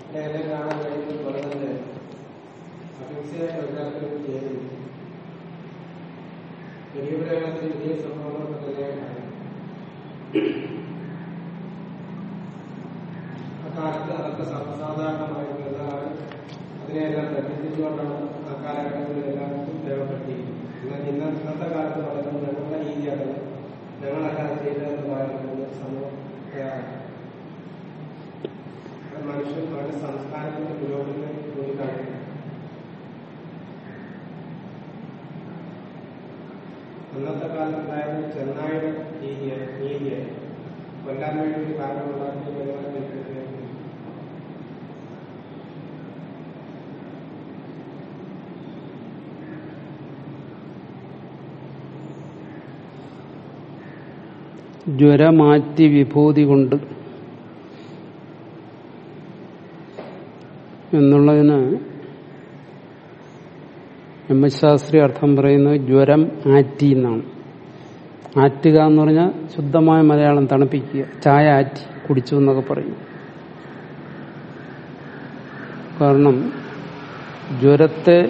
എല്ലാം കാണാൻ കഴിയുന്നത് പോലെ തന്നെ അഹിംസയായിട്ട് എല്ലാത്തിനും ചെയ്യുന്നു ഗരീബരേഖത്തിൽ വലിയ സംഭവങ്ങൾ തന്നെയാണ് അക്കാലത്ത് അതൊക്കെ സർവ്വസാധാരണമായിരുന്നു എല്ലാവരും അതിനെയെല്ലാം തെറ്റിച്ചുകൊണ്ടാണ് ആ കാലഘട്ടങ്ങളിൽ എല്ലാവർക്കും ദേവപ്പെട്ടിരിക്കുന്നത് എന്നാൽ ഇന്ന ഇന്നത്തെ കാലത്ത് നടക്കുന്നത് ഞങ്ങളുടെ രീതിയാണ് ഞങ്ങളെല്ലാം ചെയ്തതെന്ന് പറയുന്നത് സമൂഹം മനുഷ്യൻ അവരുടെ സംസ്കാരത്തിന്റെ പുരോഗതിയെ ചൂണ്ടിക്കാണിക്കുന്നു അന്നത്തെ കാലത്തുണ്ടായിരുന്ന ചെന്നായുടെ രീതിയെ നീതിയെ കൊല്ലാൻ വേണ്ടി ഒരു കാരണമുണ്ടാക്കി വരുവാൻ ജ്വരമാറ്റി വിഭൂതി കൊണ്ട് എന്നുള്ളതിന് എം എസ് ശാസ്ത്രി അർത്ഥം പറയുന്നത് ജ്വരം ആറ്റി എന്നാണ് ആറ്റുക എന്ന് പറഞ്ഞാൽ ശുദ്ധമായ മലയാളം തണുപ്പിക്കുക ചായ ആറ്റി കുടിച്ചു എന്നൊക്കെ പറയും കാരണം ജ്വരത്തെ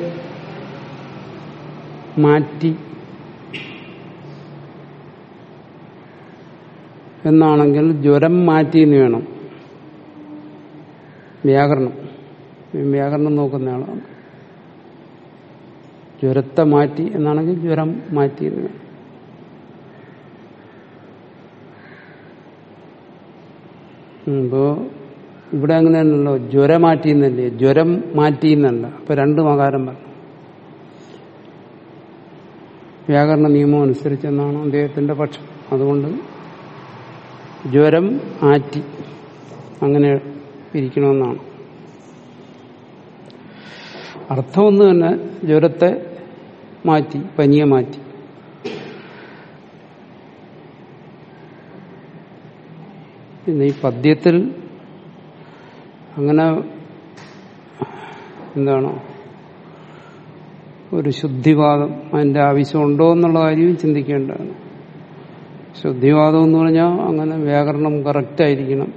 മാറ്റി എന്നാണെങ്കിൽ ജ്വരം മാറ്റി എന്ന് വേണം വ്യാകരണം വ്യാകരണം നോക്കുന്ന ആളാണ് ജ്വരത്തെ മാറ്റി എന്നാണെങ്കിൽ ജ്വരം മാറ്റി എന്ന് വേണം ഇപ്പോ ഇവിടെ അങ്ങനെയല്ലല്ലോ ജ്വരം മാറ്റി എന്നല്ലേ ജ്വരം മാറ്റി എന്നല്ല അപ്പൊ രണ്ടും ആകാരം പറഞ്ഞു വ്യാകരണ നിയമം അനുസരിച്ചെന്നാണ് അദ്ദേഹത്തിന്റെ പക്ഷം അതുകൊണ്ട് ജ്വരം ആറ്റി അങ്ങനെ ഇരിക്കണമെന്നാണ് അർത്ഥം ഒന്ന് തന്നെ ജ്വരത്തെ മാറ്റി പനിയെ മാറ്റി പിന്നെ ഈ പദ്യത്തിൽ അങ്ങനെ എന്താണ് ഒരു ശുദ്ധിവാദം അതിന്റെ ആവശ്യമുണ്ടോ എന്നുള്ള കാര്യവും ചിന്തിക്കേണ്ടതാണ് ശുദ്ധിവാദം എന്ന് പറഞ്ഞാൽ അങ്ങനെ വ്യാകരണം കറക്റ്റ് ആയിരിക്കണം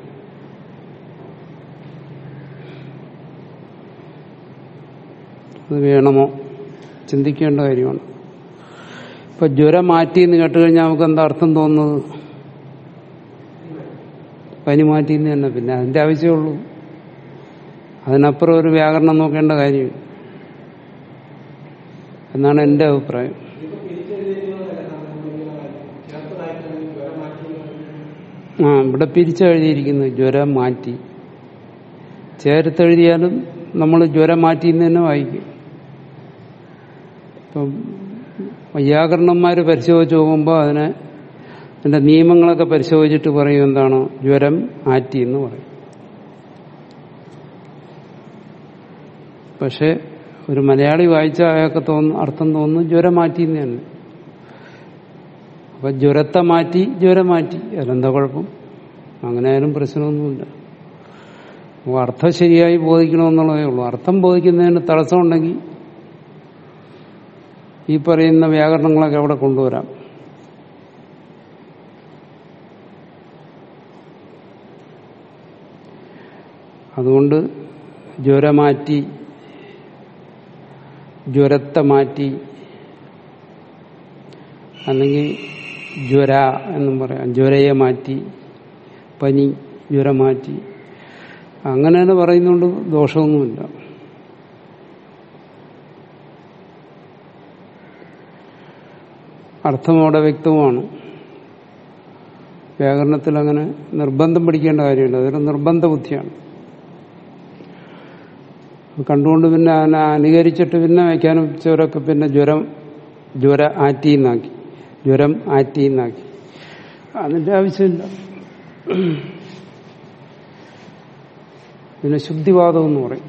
അത് വേണമോ ചിന്തിക്കേണ്ട കാര്യമാണ് ഇപ്പൊ ജ്വരം മാറ്റി എന്ന് കേട്ട് കഴിഞ്ഞാൽ നമുക്ക് എന്താ അർത്ഥം തോന്നുന്നത് പനി മാറ്റി എന്ന് തന്നെ പിന്നെ അതിന്റെ ആവശ്യമുള്ളൂ അതിനപ്പുറം ഒരു വ്യാകരണം നോക്കേണ്ട കാര്യം എന്നാണ് എന്റെ അഭിപ്രായം ആ ഇവിടെ പിരിച്ചെഴുതിയിരിക്കുന്നത് ജ്വരം മാറ്റി ചേർത്തെഴുതിയാലും നമ്മൾ ജ്വരം മാറ്റി എന്ന് തന്നെ വായിക്കും ഇപ്പം വൈയാകരണന്മാർ പരിശോധിച്ച് നോക്കുമ്പോൾ അതിനെ അതിന്റെ നിയമങ്ങളൊക്കെ പരിശോധിച്ചിട്ട് പറയും എന്താണ് ജ്വരം ആറ്റി എന്ന് പറയും പക്ഷെ ഒരു മലയാളി വായിച്ച അയാൾക്ക് തോന്നുന്നു അർത്ഥം തോന്നുന്നു ജ്വരം മാറ്റി എന്ന് തന്നെ അപ്പൊ ജ്വരത്തെ മാറ്റി ജ്വരം മാറ്റി അതിലെന്താ കുഴപ്പം അങ്ങനെ ആയാലും പ്രശ്നമൊന്നുമില്ല അപ്പോൾ അർത്ഥം ശരിയായി ബോധിക്കണമെന്നുള്ളതേ ഉള്ളൂ അർത്ഥം ബോധിക്കുന്നതിന് തടസ്സമുണ്ടെങ്കിൽ ഈ പറയുന്ന വ്യാകരണങ്ങളൊക്കെ അവിടെ കൊണ്ടുവരാം അതുകൊണ്ട് ജ്വരമാറ്റി ജ്വരത്തെ മാറ്റി അല്ലെങ്കിൽ ജ്വര എന്നും പറയാം ജ്വരയെ മാറ്റി പനി ജ്വരം മാറ്റി അങ്ങനെ തന്നെ പറയുന്നുണ്ട് ദോഷമൊന്നുമില്ല അർത്ഥം അവിടെ വ്യക്തമാണ് വ്യാകരണത്തിൽ അങ്ങനെ നിർബന്ധം പഠിക്കേണ്ട കാര്യമില്ല അതൊരു നിർബന്ധ ബുദ്ധിയാണ് കണ്ടുകൊണ്ട് പിന്നെ അതിനെ അനുകരിച്ചിട്ട് പിന്നെ വ്യാഖ്യാനിച്ചവരൊക്കെ പിന്നെ ജ്വരം ജ്വര ആറ്റിന്നാക്കി ജ്വരം ആറ്റിന്നാക്കി അതിന്റെ ആവശ്യമില്ല പിന്നെ ശുദ്ധിവാദം എന്ന് പറയും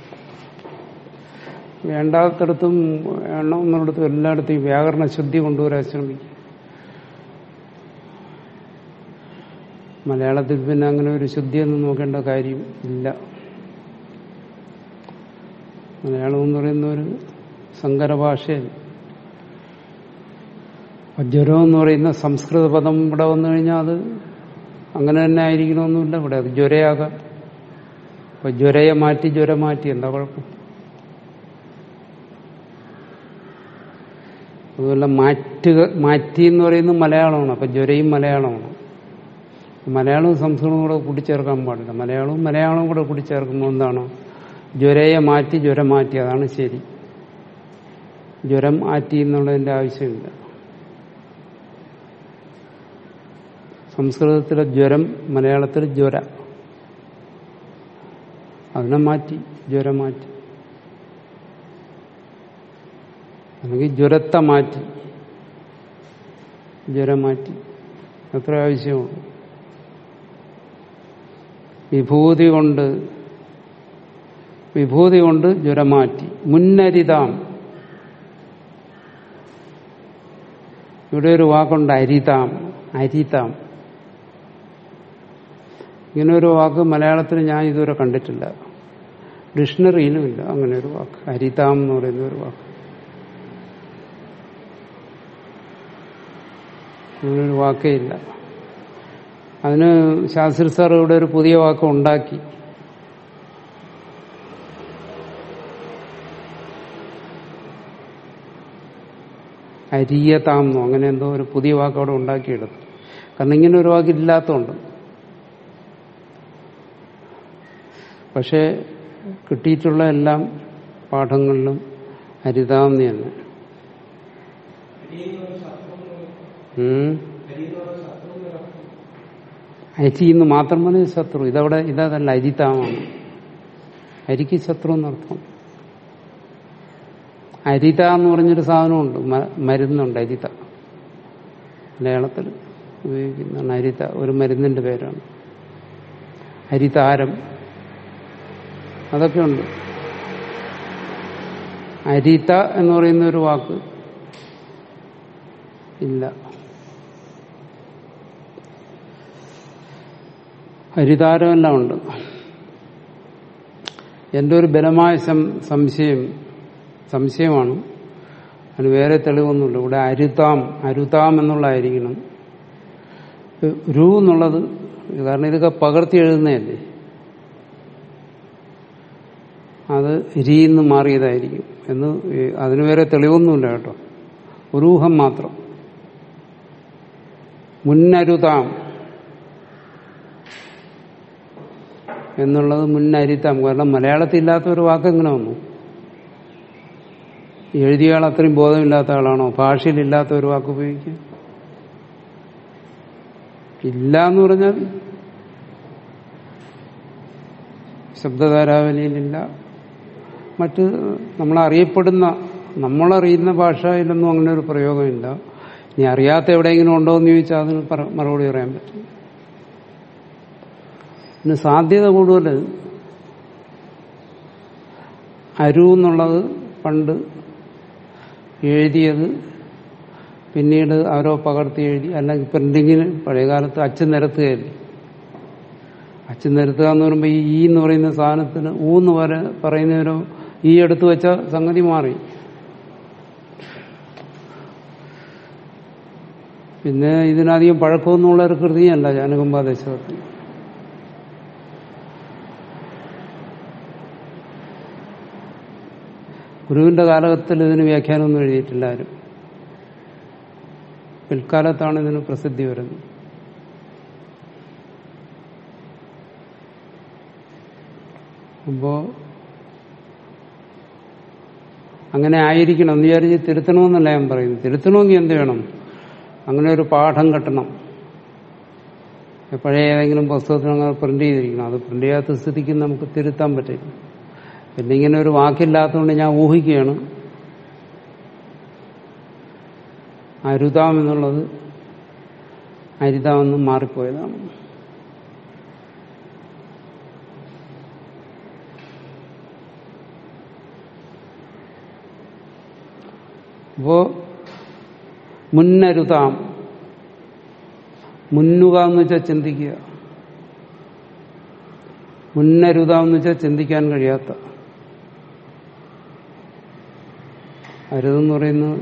വേണ്ടാത്തടത്തും വേണമെന്നിടത്തും എല്ലായിടത്തും ഈ വ്യാകരണ ശുദ്ധി കൊണ്ടുവരാൻ ശ്രമിക്കും മലയാളത്തിൽ പിന്നെ അങ്ങനെ ഒരു ശുദ്ധിയൊന്നും നോക്കേണ്ട കാര്യം ഇല്ല മലയാളം എന്ന് പറയുന്ന ഒരു സങ്കര ഭാഷയല്ല വജ്രം എന്ന് പറയുന്ന സംസ്കൃത പദം ഇവിടെ വന്നു കഴിഞ്ഞാൽ അത് അങ്ങനെ തന്നെ ആയിരിക്കണമെന്നില്ല ഇവിടെ അത് ജ്വരയാകാം അപ്പൊ ജ്വരയെ മാറ്റി ജ്വരം മാറ്റി എന്താ കുഴപ്പം അതുപോലെ മാറ്റുക മാറ്റി എന്ന് പറയുന്നത് മലയാളമാണ് അപ്പൊ ജ്വരയും മലയാളമാണ് മലയാളവും സംസ്കൃതവും കൂടെ കൂട്ടിച്ചേർക്കാൻ പാടില്ല മലയാളവും മലയാളവും കൂടെ കൂട്ടിച്ചേർക്കുമ്പോൾ എന്താണ് ജ്വരയെ മാറ്റി ജ്വരം മാറ്റി അതാണ് ശരി ജ്വരം മാറ്റി എന്നുള്ളതിന്റെ ആവശ്യമില്ല സംസ്കൃതത്തിലെ ജ്വരം മലയാളത്തിൽ ജ്വര അതിനെ മാറ്റി ജ്വരം മാറ്റി അല്ലെങ്കിൽ ജ്വരത്തെ മാറ്റി ജ്വരം മാറ്റി അത്ര ആവശ്യമുള്ളൂ വിഭൂതി കൊണ്ട് വിഭൂതി കൊണ്ട് ജ്വരം മാറ്റി മുന്നരിതാം ഇവിടെ ഒരു വാക്കുണ്ട് അരിതാം അരിതാം ഇങ്ങനെ ഒരു വാക്ക് മലയാളത്തിൽ ഞാൻ ഇതുവരെ കണ്ടിട്ടില്ല ഡിക്ഷണറിയിലും ഇല്ല അങ്ങനെ ഒരു വാക്ക് അരിതാം എന്ന് പറയുന്ന ഒരു വാക്ക് അങ്ങനൊരു വാക്കേ ഇല്ല അതിന് ശാസ്ത്രി സാർ ഇവിടെ ഒരു പുതിയ വാക്ക് ഉണ്ടാക്കി അരിയതാമെന്നോ അങ്ങനെ എന്തോ ഒരു പുതിയ വാക്ക് അവിടെ ഉണ്ടാക്കിയെടുത്തു കാരണം ഇങ്ങനെ ഒരു വാക്ക് ഇല്ലാത്തതുകൊണ്ട് പക്ഷെ കിട്ടിയിട്ടുള്ള എല്ലാം പാഠങ്ങളിലും ഹരിതാമെന്ന് തന്നെ ഉം. അരി എന്ന് മാത്രം പറഞ്ഞ ശത്രു ഇതവിടെ ഇതല്ല അരിതാമാണ് അരിക്ക് ശത്രു എന്നർത്ഥം അരിത എന്ന് പറഞ്ഞൊരു സാധനമുണ്ട് മ- മരുന്നുണ്ട് അരിത മലയാളത്തിൽ ഉപയോഗിക്കുന്നതാണ് അരിത ഒരു മരുന്നിന്റെ പേരാണ് അരിതാരം അതൊക്കെ ഉണ്ട് അരിത എന്ന് പറയുന്ന ഒരു വാക്ക് ഇല്ല ഹരിതാരമെല്ലാം ഉണ്ട് എൻ്റെ ഒരു ബലമായ സം- സംശയം സംശയമാണ് അതിന് വേറെ തെളിവൊന്നുമില്ല ഇവിടെ അരുതാം അരുതാം എന്നുള്ളതായിരിക്കണം രു എന്നുള്ളത് കാരണം ഇതൊക്കെ പകർത്തി എഴുതുന്നതല്ലേ അത് രീന്ന് മാറിയതായിരിക്കും എന്ന് ഈ അതിന് വേറെ തെളിവൊന്നുമില്ല കേട്ടോ ഒരു ഊഹം മാത്രം മുന്നരുതാം എന്നുള്ളത് മുന്നരിത്താം കാരണം മലയാളത്തിൽ ഇല്ലാത്ത ഒരു വാക്ക് എങ്ങനെ വന്നു എഴുതിയ ആൾ അത്രയും ബോധമില്ലാത്ത ആളാണോ ഭാഷയിലില്ലാത്ത ഒരു വാക്ക് ഉപയോഗിക്കുക ഇല്ല എന്ന് പറഞ്ഞാൽ ശബ്ദധാരാവലിയിലില്ല മറ്റ് നമ്മളറിയപ്പെടുന്ന നമ്മളറിയുന്ന ഭാഷയിലൊന്നും അങ്ങനെ ഒരു പ്രയോഗമില്ല ഇനി അറിയാത്ത എവിടെയെങ്കിലും ഉണ്ടോ എന്ന് ചോദിച്ചാൽ അതിന് പറ- മറുപടി പറയാൻ പറ്റും പിന്നെ സാധ്യത കൂടുതൽ അരു എന്നുള്ളത് പണ്ട് എഴുതിയത് പിന്നീട് ആരോ പകർത്തി എഴുതി അല്ലെങ്കിൽ പ്രിന്റിങ്ങിന് പഴയകാലത്ത് അച്ഛൻ നിരത്തുകയല്ലേ അച്ഛൻ നിരത്തുക എന്ന് പറയുമ്പോൾ ഈ ഈ എന്ന് പറയുന്ന സാധനത്തിന് ഊ എന്ന് പറ പറയുന്നവരോ ഈ എടുത്തു വെച്ച സംഗതി മാറി പിന്നെ ഇതിനധികം പഴക്കമൊന്നുമുള്ള ഒരു കൃതിയല്ല ജാനകമ്പാദേശത്തിൽ ഗുരുവിന്റെ കാലഘട്ടത്തിൽ ഇതിന് വ്യാഖ്യാനമൊന്നും എഴുതിയിട്ടില്ല ആരും പിൽക്കാലത്താണ് ഇതിന് പ്രസിദ്ധി വരുന്നത് അപ്പോ അങ്ങനെ ആയിരിക്കണം എന്ന് വിചാരിച്ച് തിരുത്തണമെന്നല്ല ഞാൻ പറയുന്നത് തിരുത്തണമെങ്കിൽ എന്ത് വേണം അങ്ങനെ ഒരു പാഠം കെട്ടണം പഴയ ഏതെങ്കിലും പുസ്തകത്തിൽ അങ്ങനെ പ്രിന്റ് ചെയ്തിരിക്കണം അത് പ്രിന്റ് ചെയ്യാത്ത സ്ഥിതിക്ക് നമുക്ക് തിരുത്താൻ പറ്റില്ല പിന്നെ ഇങ്ങനെ ഒരു വാക്കില്ലാത്തതുകൊണ്ട് ഞാൻ ഊഹിക്കുകയാണ് അരുതാം എന്നുള്ളത് അരിതാമെന്ന് മാറിപ്പോയതാണ് അപ്പോ മുന്നരുതാം മുന്നുക എന്ന് വെച്ചാൽ ചിന്തിക്കുക മുന്നരുതാന്ന് വെച്ചാൽ ചിന്തിക്കാൻ കഴിയാത്ത അരുതെന്ന് പറയുന്നത്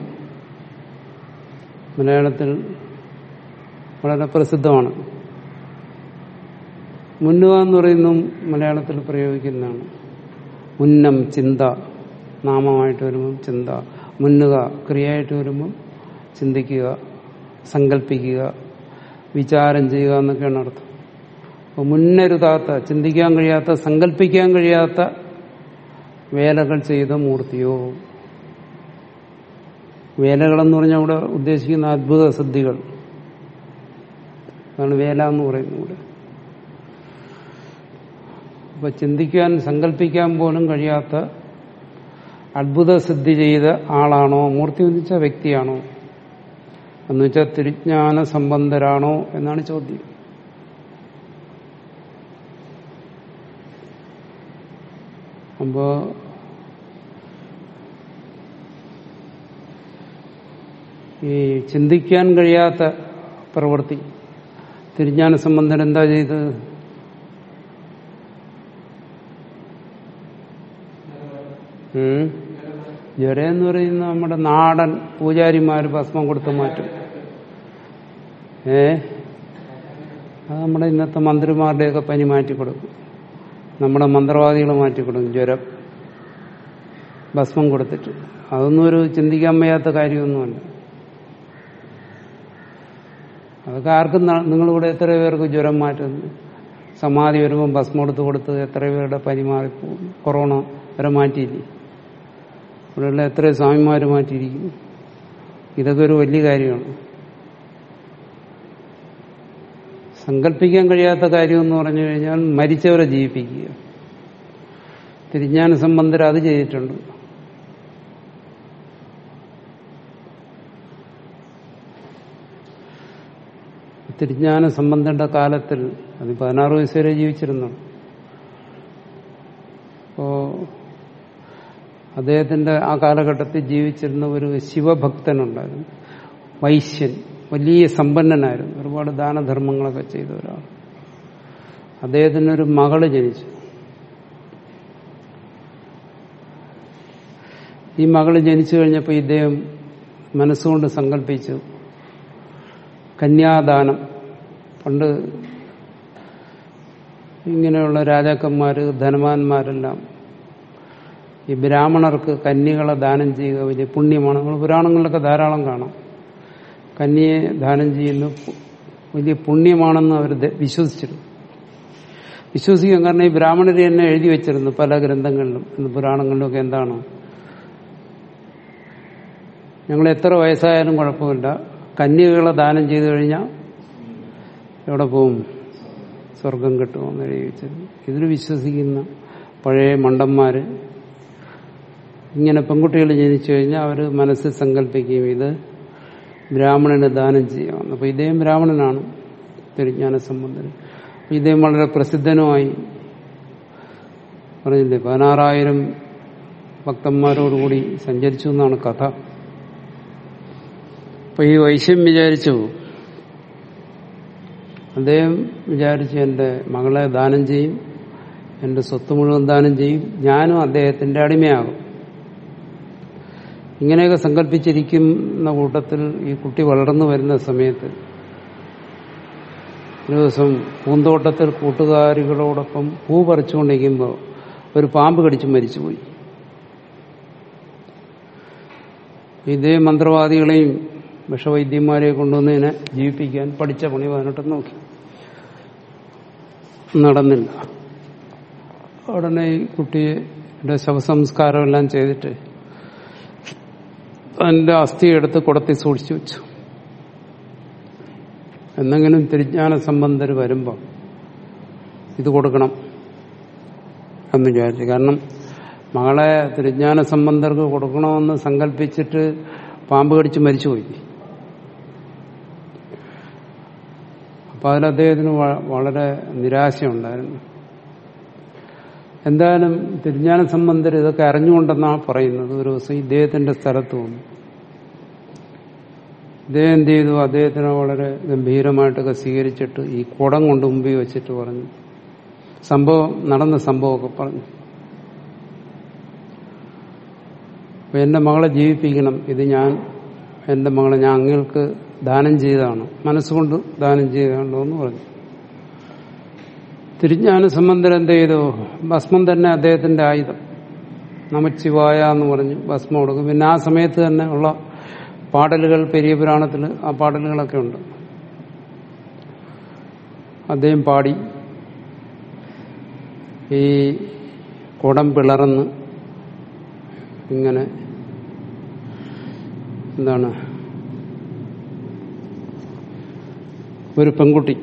മലയാളത്തിൽ വളരെ പ്രസിദ്ധമാണ് മുന്നുക എന്ന് പറയുന്നതും മലയാളത്തിൽ പ്രയോഗിക്കുന്നതാണ് മുന്നം ചിന്ത നാമമായിട്ട് വരുമ്പം ചിന്ത മുന്നുക ക്രിയയായിട്ട് വരുമ്പം ചിന്തിക്കുക സങ്കല്പിക്കുക വിചാരം ചെയ്യുക എന്നൊക്കെയാണ് അർത്ഥം അപ്പോൾ മുന്നരുതാത്ത ചിന്തിക്കാൻ കഴിയാത്ത സങ്കല്പിക്കാൻ കഴിയാത്ത വേലകൾ ചെയ്ത മൂർത്തിയോ വേലകളെന്ന് പറഞ്ഞാൽ ഇവിടെ ഉദ്ദേശിക്കുന്ന അത്ഭുത സിദ്ധികൾ അതാണ് വേല എന്ന് പറയുന്നത് ഇവിടെ അപ്പൊ ചിന്തിക്കാൻ സങ്കല്പിക്കാൻ പോലും കഴിയാത്ത അത്ഭുത സിദ്ധി ചെയ്ത ആളാണോ മൂർത്തി എന്ന് വെച്ചാൽ വ്യക്തിയാണോ എന്ന് വെച്ചാൽ തിരുജ്ഞാന സംബന്ധരാണോ എന്നാണ് ചോദ്യം അപ്പോ ഈ ചിന്തിക്കാൻ കഴിയാത്ത പ്രവൃത്തി തിരുജ്ഞാന സംബന്ധൻ എന്താ ചെയ്തത് ഉം? ജ്വര എന്ന് പറയുന്ന നമ്മുടെ നാടൻ പൂജാരിമാർ ഭസ്മം കൊടുത്ത് മാറ്റും ഏ അത് നമ്മുടെ ഇന്നത്തെ മന്ത്രിമാരുടെയൊക്കെ പനി മാറ്റിക്കൊടുക്കും നമ്മുടെ മന്ത്രവാദികൾ മാറ്റിക്കൊടുക്കും ജ്വരം ഭസ്മം കൊടുത്തിട്ട് അതൊന്നും ഒരു ചിന്തിക്കാൻ വയ്യാത്ത കാര്യമൊന്നുമല്ല അതൊക്കെ ആർക്കും ന- നിങ്ങളിവിടെ എത്ര പേർക്ക് ജ്വരം മാറ്റുന്നു സമാധി വരുമ്പോൾ ഭസ്മം എടുത്ത് കൊടുത്ത് എത്ര പേരുടെ പനി മാറിപ്പോകും കൊറോണ വരെ മാറ്റിയില്ലേ ഇവിടെയുള്ള എത്ര സ്വാമിമാർ മാറ്റിയിരിക്കുന്നു ഇതൊക്കെ ഒരു വലിയ കാര്യമാണ് സങ്കല്പിക്കാൻ കഴിയാത്ത കാര്യം എന്ന് പറഞ്ഞു കഴിഞ്ഞാൽ മരിച്ചവരെ ജീവിപ്പിക്കുക തിരിഞ്ഞാന സംബന്ധർ അത് ചെയ്തിട്ടുണ്ട് തിരിഞ്ഞാന സംബന്ധന്റെ കാലത്തിൽ അത് പതിനാറ് വയസ്സ് വരെ ജീവിച്ചിരുന്നു അപ്പോ അദ്ദേഹത്തിന്റെ ആ കാലഘട്ടത്തിൽ ജീവിച്ചിരുന്ന ഒരു ശിവഭക്തനുണ്ടായിരുന്നു വൈശ്യൻ വലിയ സമ്പന്നനായിരുന്നു ഒരുപാട് ദാനധർമ്മങ്ങളൊക്കെ ചെയ്ത ഒരാൾ അദ്ദേഹത്തിനൊരു മകള് ജനിച്ചു ഈ മകള് ജനിച്ചു കഴിഞ്ഞപ്പോൾ ഇദ്ദേഹം മനസ്സുകൊണ്ട് സങ്കല്പിച്ചു കന്യാദാനം പണ്ട് ഇങ്ങനെയുള്ള രാജാക്കന്മാര് ധനവാന്മാരെല്ലാം ഈ ബ്രാഹ്മണർക്ക് കന്യകളെ ദാനം ചെയ്യുക വലിയ പുണ്യമാണ് നമ്മൾ പുരാണങ്ങളിലൊക്കെ ധാരാളം കാണാം കന്യയെ ദാനം ചെയ്യുന്ന പു- വലിയ പുണ്യമാണെന്ന് അവർ ദ- വിശ്വസിച്ചിരുന്നു വിശ്വസിക്കാൻ കാരണം ഈ ബ്രാഹ്മണർ തന്നെ എഴുതി വെച്ചിരുന്നു പല ഗ്രന്ഥങ്ങളിലും ഇന്ന് പുരാണങ്ങളിലൊക്കെ എന്താണ് ഞങ്ങൾ എത്ര വയസ്സായാലും കുഴപ്പമില്ല കന്യകകളെ ദാനം ചെയ്തു കഴിഞ്ഞാൽ എവിടെ പോവും സ്വർഗം കിട്ടുമെന്ന് എഴുതി വെച്ചിരുന്നു ഇതിൽ വിശ്വസിക്കുന്ന പഴയ മണ്ടന്മാര് ഇങ്ങനെ പെൺകുട്ടികൾ ജനിച്ചു കഴിഞ്ഞാൽ അവർ മനസ്സിൽ സങ്കല്പിക്കുകയും ഇത് ബ്രാഹ്മണന് ദാനം ചെയ്യാമെന്ന് അപ്പൊ ഇദ്ദേഹം ബ്രാഹ്മണനാണ് തിരുജ്ഞാന സംബന്ധൻ അപ്പൊ ഇദ്ദേഹം വളരെ പ്രസിദ്ധനുമായി പറഞ്ഞില്ലേ പതിനാറായിരം ഭക്തന്മാരോടുകൂടി സഞ്ചരിച്ചു എന്നാണ് കഥ അപ്പൊ ഈ വൈശ്യം വിചാരിച്ചു അദ്ദേഹം വിചാരിച്ചു എന്റെ മകളെ ദാനം ചെയ്യും എന്റെ സ്വത്ത് മുഴുവൻ ദാനം ചെയ്യും ഞാനും അദ്ദേഹത്തിന്റെ അടിമയാകും ഇങ്ങനെയൊക്കെ സങ്കല്പിച്ചിരിക്കുന്ന കൂട്ടത്തിൽ ഈ കുട്ടി വളർന്നു വരുന്ന സമയത്ത് ഒരു ദിവസം പൂന്തോട്ടത്തിൽ കൂട്ടുകാരികളോടൊപ്പം പൂ പറിച്ചുകൊണ്ടിരിക്കുമ്പോൾ ഒരു പാമ്പ് കടിച്ച് മരിച്ചുപോയി ഇതേ മന്ത്രവാദികളെയും വിഷവൈദ്യന്മാരെയും കൊണ്ടുവന്നതിനെ ജീവിപ്പിക്കാൻ പഠിച്ച പണി പതിനെട്ട് നോക്കി നടന്നില്ല ഉടനെ ഈ കുട്ടിയുടെ ശവസംസ്കാരം എല്ലാം ചെയ്തിട്ട് അതിന്റെ അസ്ഥി എടുത്ത് കുടത്തി സൂക്ഷിച്ചു വെച്ചു എന്തെങ്കിലും തിരിജ്ഞാന സംബന്ധർ വരുമ്പോൾ ഇത് കൊടുക്കണം എന്ന് വിചാരിച്ചു കാരണം മകളെ തിരിജ്ഞാന സംബന്ധർക്ക് കൊടുക്കണമെന്ന് സങ്കല്പിച്ചിട്ട് പാമ്പ് കടിച്ച് മരിച്ചുപോയി അപ്പൊ അതിൽ അദ്ദേഹത്തിന് വ- വളരെ നിരാശയുണ്ടായിരുന്നു എന്തായാലും തിരുஞാന സംബന്ധർ ഇതൊക്കെ അറിഞ്ഞുകൊണ്ടെന്നാണ് പറയുന്നത് ഒരു ദിവസം ഇദ്ദേഹത്തിന്റെ സ്ഥലത്ത് വന്നു ഇദ്ദേഹം എന്ത് ചെയ്തു അദ്ദേഹത്തിനെ വളരെ ഗംഭീരമായിട്ടൊക്കെ സ്വീകരിച്ചിട്ട് ഈ കുടം കൊണ്ട് മുമ്പിൽ വെച്ചിട്ട് പറഞ്ഞു സംഭവം നടന്ന സംഭവമൊക്കെ പറഞ്ഞു അപ്പൊ എന്റെ മകളെ ജീവിപ്പിക്കണം ഇത് ഞാൻ എന്റെ മകളെ ഞാൻ അങ്ങൾക്ക് ദാനം ചെയ്തതാണ് മനസ്സുകൊണ്ട് ദാനം ചെയ്തതാണോ എന്ന് പറഞ്ഞു തിരുജ്ഞാന സംബന്ധം എന്ത് ചെയ്തു ഭസ്മം തന്നെ അദ്ദേഹത്തിന്റെ ആയുധം നമച്ചിവായ എന്ന് പറഞ്ഞു ഭസ്മം കൊടുക്കും പിന്നെ ആ സമയത്ത് തന്നെ ഉള്ള പാടലുകൾ പെരിയ പുരാണത്തിൽ ആ പാടലുകളൊക്കെ ഉണ്ട് അദ്ദേഹം പാടി ഈ കുടം പിളർന്ന് ഇങ്ങനെ എന്താണ് ഒരു പെൺകുട്ടി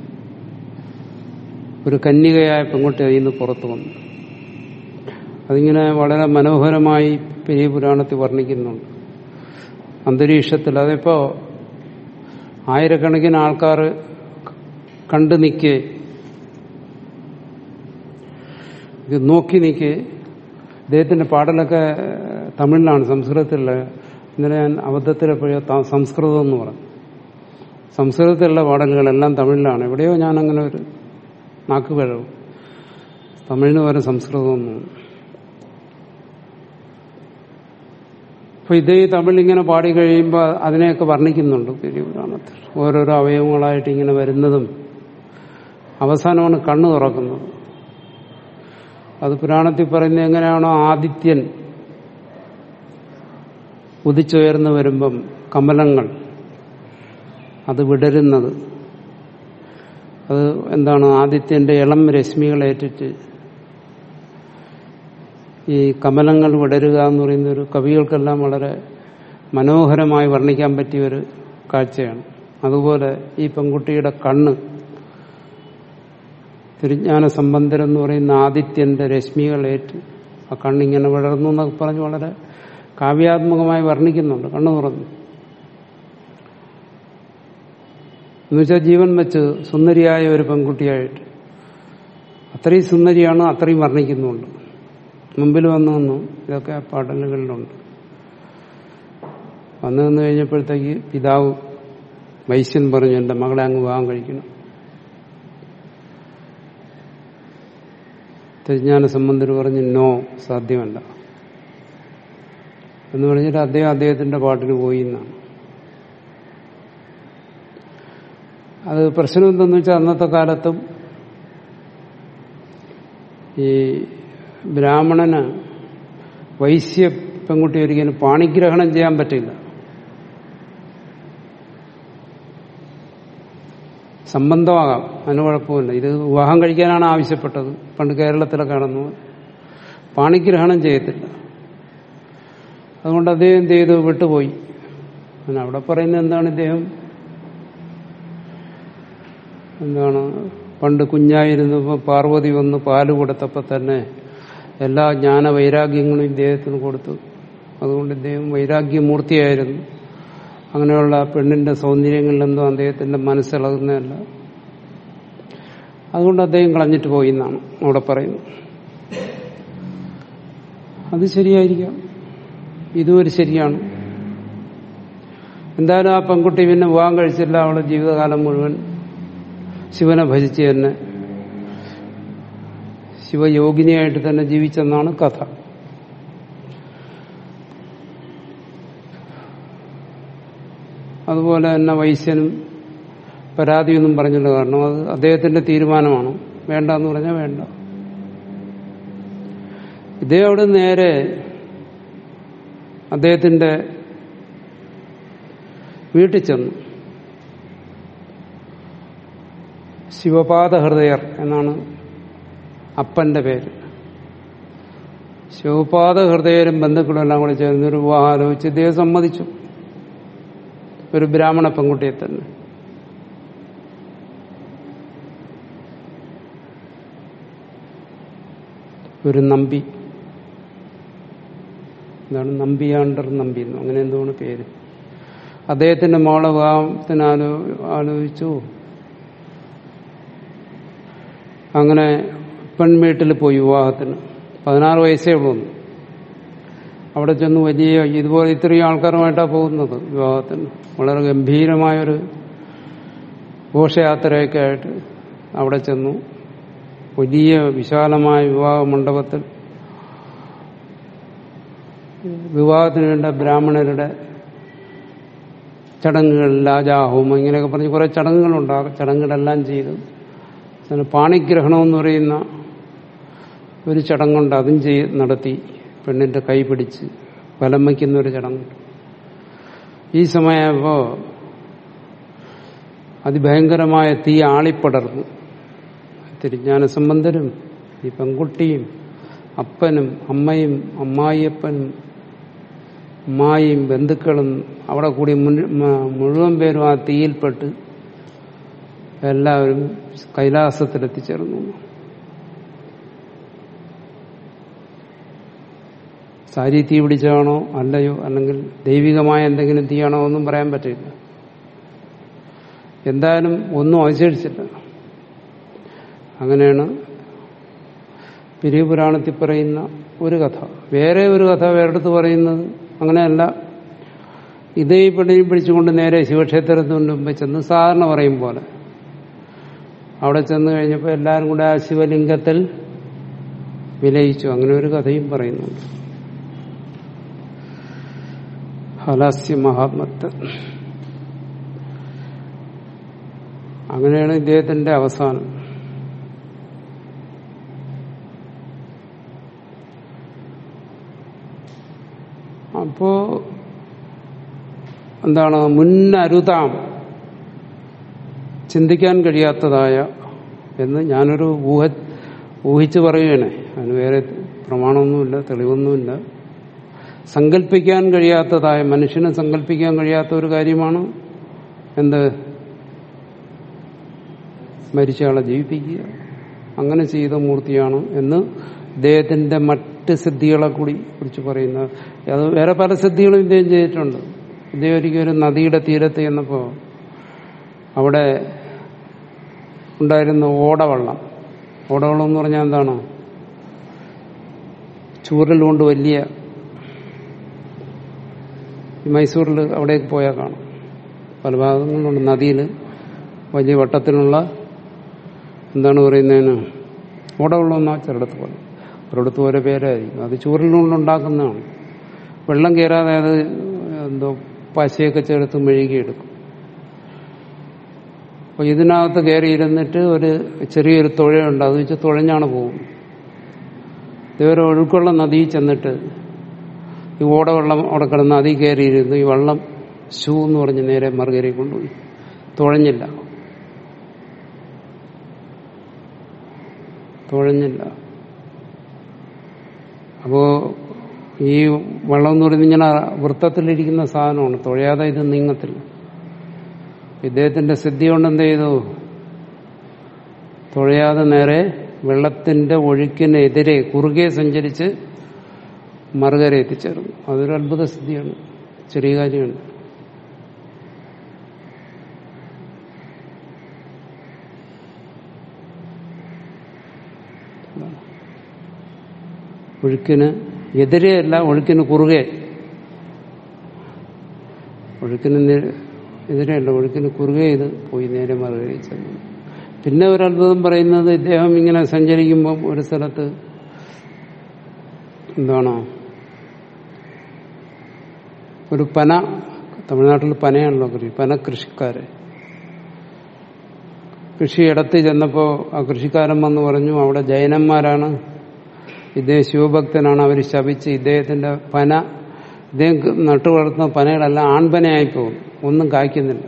ഒരു കന്യകയായ പെൺകുട്ടി അതിൽ നിന്ന് പുറത്തു വന്നു അതിങ്ങനെ വളരെ മനോഹരമായി പെരിയ പുരാണത്തിൽ വർണ്ണിക്കുന്നുണ്ട് അന്തരീക്ഷത്തിൽ അതിപ്പോ ആയിരക്കണക്കിന് ആൾക്കാർ കണ്ടു നിൽക്കേ ഇത് നോക്കി നിൽക്കേ ഇദ്ദേഹത്തിന്റെ പാടലൊക്കെ തമിഴിലാണ് സംസ്കൃതത്തിലുള്ള ഇന്നലെ ഞാൻ അബദ്ധത്തിലെപ്പോഴോ ത- സംസ്കൃതം എന്ന് പറഞ്ഞു സംസ്കൃതത്തിലുള്ള പാടലുകളെല്ലാം തമിഴിലാണ് എവിടെയോ ഞാൻ അങ്ങനെ ഒരു നാക്ക് പിഴവ് തമിഴിന് പകരം സംസ്കൃതം എന്ന് തോന്നുന്നു. അപ്പൊ ഇതേ തമിഴ് ഇങ്ങനെ പാടി കഴിയുമ്പോൾ അതിനെയൊക്കെ വർണ്ണിക്കുന്നുണ്ട് പെരിയ പുരാണത്തിൽ ഓരോരോ അവയവങ്ങളായിട്ട് ഇങ്ങനെ വരുന്നതും അവസാനമാണ് കണ്ണു തുറക്കുന്നത് അത് പുരാണത്തിൽ പറയുന്നത് എങ്ങനെയാണോ ആദിത്യൻ ഉദിച്ചുയർന്നു വരുമ്പം കമലങ്ങൾ അത് വിടരുന്നത് അത് എന്താണ് ആദിത്യന്റെ ഇളം രശ്മികൾ ഏറ്റിട്ട് ഈ കമലങ്ങൾ വിടരുക എന്ന് പറയുന്ന ഒരു കവികൾക്കെല്ലാം വളരെ മനോഹരമായി വർണ്ണിക്കാൻ പറ്റിയ ഒരു കാഴ്ചയാണ് അതുപോലെ ഈ പെൺകുട്ടിയുടെ കണ്ണ് തിരുജ്ഞാന സംബന്ധം എന്ന് പറയുന്ന ആദിത്യന്റെ രശ്മികളേറ്റ് ആ കണ്ണിങ്ങനെ വിടർന്നു എന്നൊക്കെ പറഞ്ഞ് വളരെ കാവ്യാത്മകമായി വർണ്ണിക്കുന്നുണ്ട് കണ്ണു തുറന്നു എന്നുവെച്ചാൽ ജീവൻ വെച്ച് സുന്ദരിയായ ഒരു പെൺകുട്ടിയായിട്ട് അത്രയും സുന്ദരിയാണ് അത്രയും വർണ്ണിക്കുന്നുണ്ട് മുമ്പിൽ വന്നു വന്നു ഇതൊക്കെ ആ പാടലുകളിലുണ്ട് വന്നു വന്നു കഴിഞ്ഞപ്പോഴത്തേക്ക് പിതാവ് വൈശ്യൻ പറഞ്ഞു എന്റെ മകളെ അങ്ങ് വിവാഹം കഴിക്കണം തിരുജ്ഞാന സംബന്ധർ പറഞ്ഞു നോ സാധ്യമല്ല എന്ന് പറഞ്ഞിട്ട് അദ്ദേഹം അദ്ദേഹത്തിന്റെ പാട്ടിന് പോയി എന്നാണ് അത് പ്രശ്നം എന്തെന്ന് വെച്ചാൽ അന്നത്തെ കാലത്തും ഈ ബ്രാഹ്മണന് വൈശ്യ പെൺകുട്ടി ഒരിക്കലും പാണിഗ്രഹണം ചെയ്യാൻ പറ്റില്ല സംബന്ധമാകാം അതിന് കുഴപ്പമില്ല ഇത് വിവാഹം കഴിക്കാനാണ് ആവശ്യപ്പെട്ടത് പണ്ട് കേരളത്തിലൊക്കെ നടന്നു പാണിഗ്രഹണം ചെയ്യത്തില്ല അതുകൊണ്ട് അദ്ദേഹം എന്ത് ചെയ്തു വിട്ടുപോയി അങ്ങനെ അവിടെ പറയുന്നത് എന്താണ് ഇദ്ദേഹം എന്താണ് പണ്ട് കുഞ്ഞായിരുന്നപ്പോൾ പാർവതി വന്ന് പാല് കൊടുത്തപ്പോൾ തന്നെ എല്ലാ ജ്ഞാന വൈരാഗ്യങ്ങളും ഇദ്ദേഹത്തിന് കൊടുത്തു അതുകൊണ്ട് ഇദ്ദേഹം വൈരാഗ്യമൂർത്തിയായിരുന്നു അങ്ങനെയുള്ള പെണ്ണിന്റെ സൗന്ദര്യങ്ങളിലെന്തോ അദ്ദേഹത്തിന്റെ മനസ്സിളകുന്നതല്ല അതുകൊണ്ട് അദ്ദേഹം കളഞ്ഞിട്ട് പോയി എന്നാണ് അവിടെ പറയുന്നത് അത് ശരിയായിരിക്കാം ഇതും ഒരു ശരിയാണ് എന്തായാലും ആ പെൺകുട്ടി പിന്നെ വിവാഹം കഴിച്ചില്ല അവളുടെ ജീവിതകാലം മുഴുവൻ ശിവനെ ഭജിച്ച് തന്നെ ശിവയോഗിനിയായിട്ട് തന്നെ ജീവിച്ചെന്നാണ് കഥ അതുപോലെ തന്നെ വൈശ്യനും പരാതിയൊന്നും പറഞ്ഞില്ല കാരണം അത് അദ്ദേഹത്തിന്റെ തീരുമാനമാണ് വേണ്ട എന്ന് പറഞ്ഞാൽ വേണ്ട ഇദ്ദേഹം അവിടെ നേരെ അദ്ദേഹത്തിന്റെ വീട്ടിൽ ചെന്നു ശിവപാദ ഹൃദയർ എന്നാണ് അപ്പന്റെ പേര് ശിവപാദ ഹൃദയരും ബന്ധുക്കളും എല്ലാം കൂടി ചേർന്ന് ഒരു വിവാഹം ആലോചിച്ച് ഇദ്ദേഹം സമ്മതിച്ചു ഒരു ബ്രാഹ്മണ പെൺകുട്ടിയെ തന്നെ ഒരു നമ്പി എന്താണ് നമ്പിയാണ്ടർ നമ്പി എന്നോ അങ്ങനെ എന്താണ് പേര് അദ്ദേഹത്തിന്റെ മോളെ വിവാഹത്തിന് ആലോ ആലോചിച്ചു അങ്ങനെ പെൺവീട്ടിൽ പോയി വിവാഹത്തിന് പതിനാറ് വയസ്സേ ഉള്ളൂ ഒന്ന്. അവിടെ ചെന്ന് വലിയ ഇതുപോലെ ഇത്രയും ആൾക്കാരുമായിട്ടാണ് പോകുന്നത് വിവാഹത്തിന് വളരെ ഗംഭീരമായൊരു ഘോഷയാത്രയൊക്കെ ആയിട്ട് അവിടെ ചെന്നു വലിയ വിശാലമായ വിവാഹ മണ്ഡപത്തിൽ വിവാഹത്തിന് വേണ്ട ബ്രാഹ്മണരുടെ ചടങ്ങുകൾ ലാജാഹോമം ഇങ്ങനെയൊക്കെ പറഞ്ഞ് കുറെ ചടങ്ങുകളുണ്ട് ആ ചടങ്ങുകളെല്ലാം ചെയ്ത് അതിന് പാണിഗ്രഹണം എന്ന് പറയുന്ന ഒരു ചടങ്ങുണ്ട് അതും ചെയ് നടത്തി പെണ്ണിന്റെ കൈ പിടിച്ച് വലം വയ്ക്കുന്ന ഒരു ചടങ്ങുണ്ട് ഈ സമയമായപ്പോ അതിഭയങ്കരമായ തീ ആളിപ്പടർന്നു തിരുജ്ഞാന സംബന്ധരും ഈ പെൺകുട്ടിയും അപ്പനും അമ്മയും അമ്മായിയപ്പനും അമ്മായിയും ബന്ധുക്കളും അവിടെ കൂടി മുഴു- മ- മുഴുവൻ പേരും ആ തീയിൽപ്പെട്ട് എല്ലാവരും കൈലാസത്തിലെത്തിച്ചേർന്നു സാരി തീ പിടിച്ചാണോ അല്ലയോ അല്ലെങ്കിൽ ദൈവികമായ എന്തെങ്കിലും തീയാണോ ഒന്നും പറയാൻ പറ്റില്ല എന്തായാലും ഒന്നും അവശേഷിച്ചില്ല അങ്ങനെയാണ് പുരാണത്തിൽ പറയുന്ന ഒരു കഥ വേറെ ഒരു കഥ വേറെടുത്ത് പറയുന്നത് അങ്ങനെയല്ല ഇതേ പെണ്ണിനെ പിടിച്ചുകൊണ്ട് നേരെ ശിവക്ഷേത്രത്തിന് മുമ്പ് ചെന്ന് സാധാരണ പറയും പോലെ അവിടെ ചെന്ന് കഴിഞ്ഞപ്പോൾ എല്ലാവരും കൂടെ ആ ശിവലിംഗത്തിൽ വിലയിച്ചു അങ്ങനെ ഒരു കഥയും പറയുന്നുണ്ട് ഹലാസ്യ മഹാത്മത്ത് അങ്ങനെയാണ് ഇദ്ദേഹത്തിന്റെ അവസാനം അപ്പോ എന്താണ് മുന്നരുതാം ചിന്തിക്കാൻ കഴിയാത്തതായ എന്ന് ഞാനൊരു ഊഹ ഊഹിച്ച് പറയുകയാണ് അതിന് വേറെ പ്രമാണമൊന്നുമില്ല തെളിവൊന്നുമില്ല സങ്കല്പിക്കാൻ കഴിയാത്തതായ മനുഷ്യന് സങ്കല്പിക്കാൻ കഴിയാത്ത ഒരു കാര്യമാണ് എന്ത് മരിച്ചയാളെ ജീവിപ്പിക്കുക അങ്ങനെ ചെയ്ത മൂർത്തിയാണ് എന്ന് ഇദ്ദേഹത്തിന്റെ മറ്റ് സിദ്ധികളെ കൂടി കുറിച്ച് പറയുന്നത് അത് വേറെ പല സിദ്ധികളും ഇദ്ദേഹം ചെയ്തിട്ടുണ്ട് ഇദ്ദേഹം ഒരിക്കലും ഒരു നദിയുടെ തീരത്ത് ചെന്നപ്പോ അവിടെ ഉണ്ടായിരുന്ന ഓടവള്ളം ഓടവള്ളം എന്ന് പറഞ്ഞാൽ എന്താണ് ചൂരൽ കൊണ്ട് വലിയ ഈ മൈസൂരിൽ അവിടേക്ക് പോയാൽ കാണാം പല ഭാഗങ്ങളിലുണ്ട് നദിയിൽ വലിയ വട്ടത്തിലുള്ള എന്താണ് പറയുന്നതിന് ഓടവെള്ളം എന്നാ ചിലടത്ത് പോലെ ഒരിടത്ത് ഓരോ പേരായിരിക്കും അത് ചൂരലിനുള്ളുണ്ടാക്കുന്നതാണ് വെള്ളം കയറാതെ അത് എന്തോ പശയൊക്കെ ചേർത്ത് മെഴുകിയെടുക്കും അപ്പൊ ഇതിനകത്ത് കയറി ഇരുന്നിട്ട് ഒരു ചെറിയൊരു തുഴയുണ്ട് അത് വെച്ച് തുഴഞ്ഞാണ് പോകും ഇതൊരു ഒഴുക്കുള്ള നദിയിൽ ചെന്നിട്ട് ഈ ഓടവെള്ളം അവിടെ കിടന്ന് അതിൽ കയറിയിരുന്നു ഈ വെള്ളം ഷൂ എന്ന് പറഞ്ഞ് നേരെ മറുകരയിൽ കൊണ്ടുപോയി തുഴഞ്ഞില്ല തുഴഞ്ഞില്ല അപ്പോ ഈ വെള്ളം എന്ന് പറയുന്നത് ഇങ്ങനെ വൃത്തത്തിലിരിക്കുന്ന സാധനമാണ് തുഴയാതെ ഇത് നീങ്ങത്തില്ല ഇദ്ദേഹത്തിന്റെ സിദ്ധി കൊണ്ട് എന്ത് ചെയ്തു തുഴയാതെ നേരെ വെള്ളത്തിന്റെ ഒഴുക്കിനെതിരെ കുറുകെ സഞ്ചരിച്ച് മറുകര എത്തിച്ചേർന്നു അതൊരു അത്ഭുത സ്ഥിതിയാണ് ചെറിയ കാര്യമാണ് ഒഴുക്കിന് എതിരെയല്ല ഒഴുക്കിന് കുറുകെ ഒഴുക്കിന് നേ- എതിരെയല്ല ഒഴുക്കിന് കുറുകെ ഇത് പോയി നേരെ മറുകര ചെന്നു പിന്നെ ഒരു അത്ഭുതം പറയുന്നത് ഇദ്ദേഹം ഇങ്ങനെ സഞ്ചരിക്കുമ്പം ഒരു സ്ഥലത്ത് എന്താണോ ഒരു പന തമിഴ്നാട്ടിൽ പനയാണല്ലോ കൃഷി പന കൃഷിക്കാര് കൃഷി ഇടത്ത് ചെന്നപ്പോ ആ കൃഷിക്കാരൻ വന്ന് പറഞ്ഞു അവിടെ ജൈനന്മാരാണ് ഇദ്ദേഹം ശിവഭക്തനാണ് അവർ ശപിച്ച് ഇദ്ദേഹത്തിന്റെ പന ഇദ്ദേഹം നട്ടു വളർത്തുന്ന പനകളെല്ലാം ആൺപനയായി പോകും ഒന്നും കായ്ക്കുന്നില്ല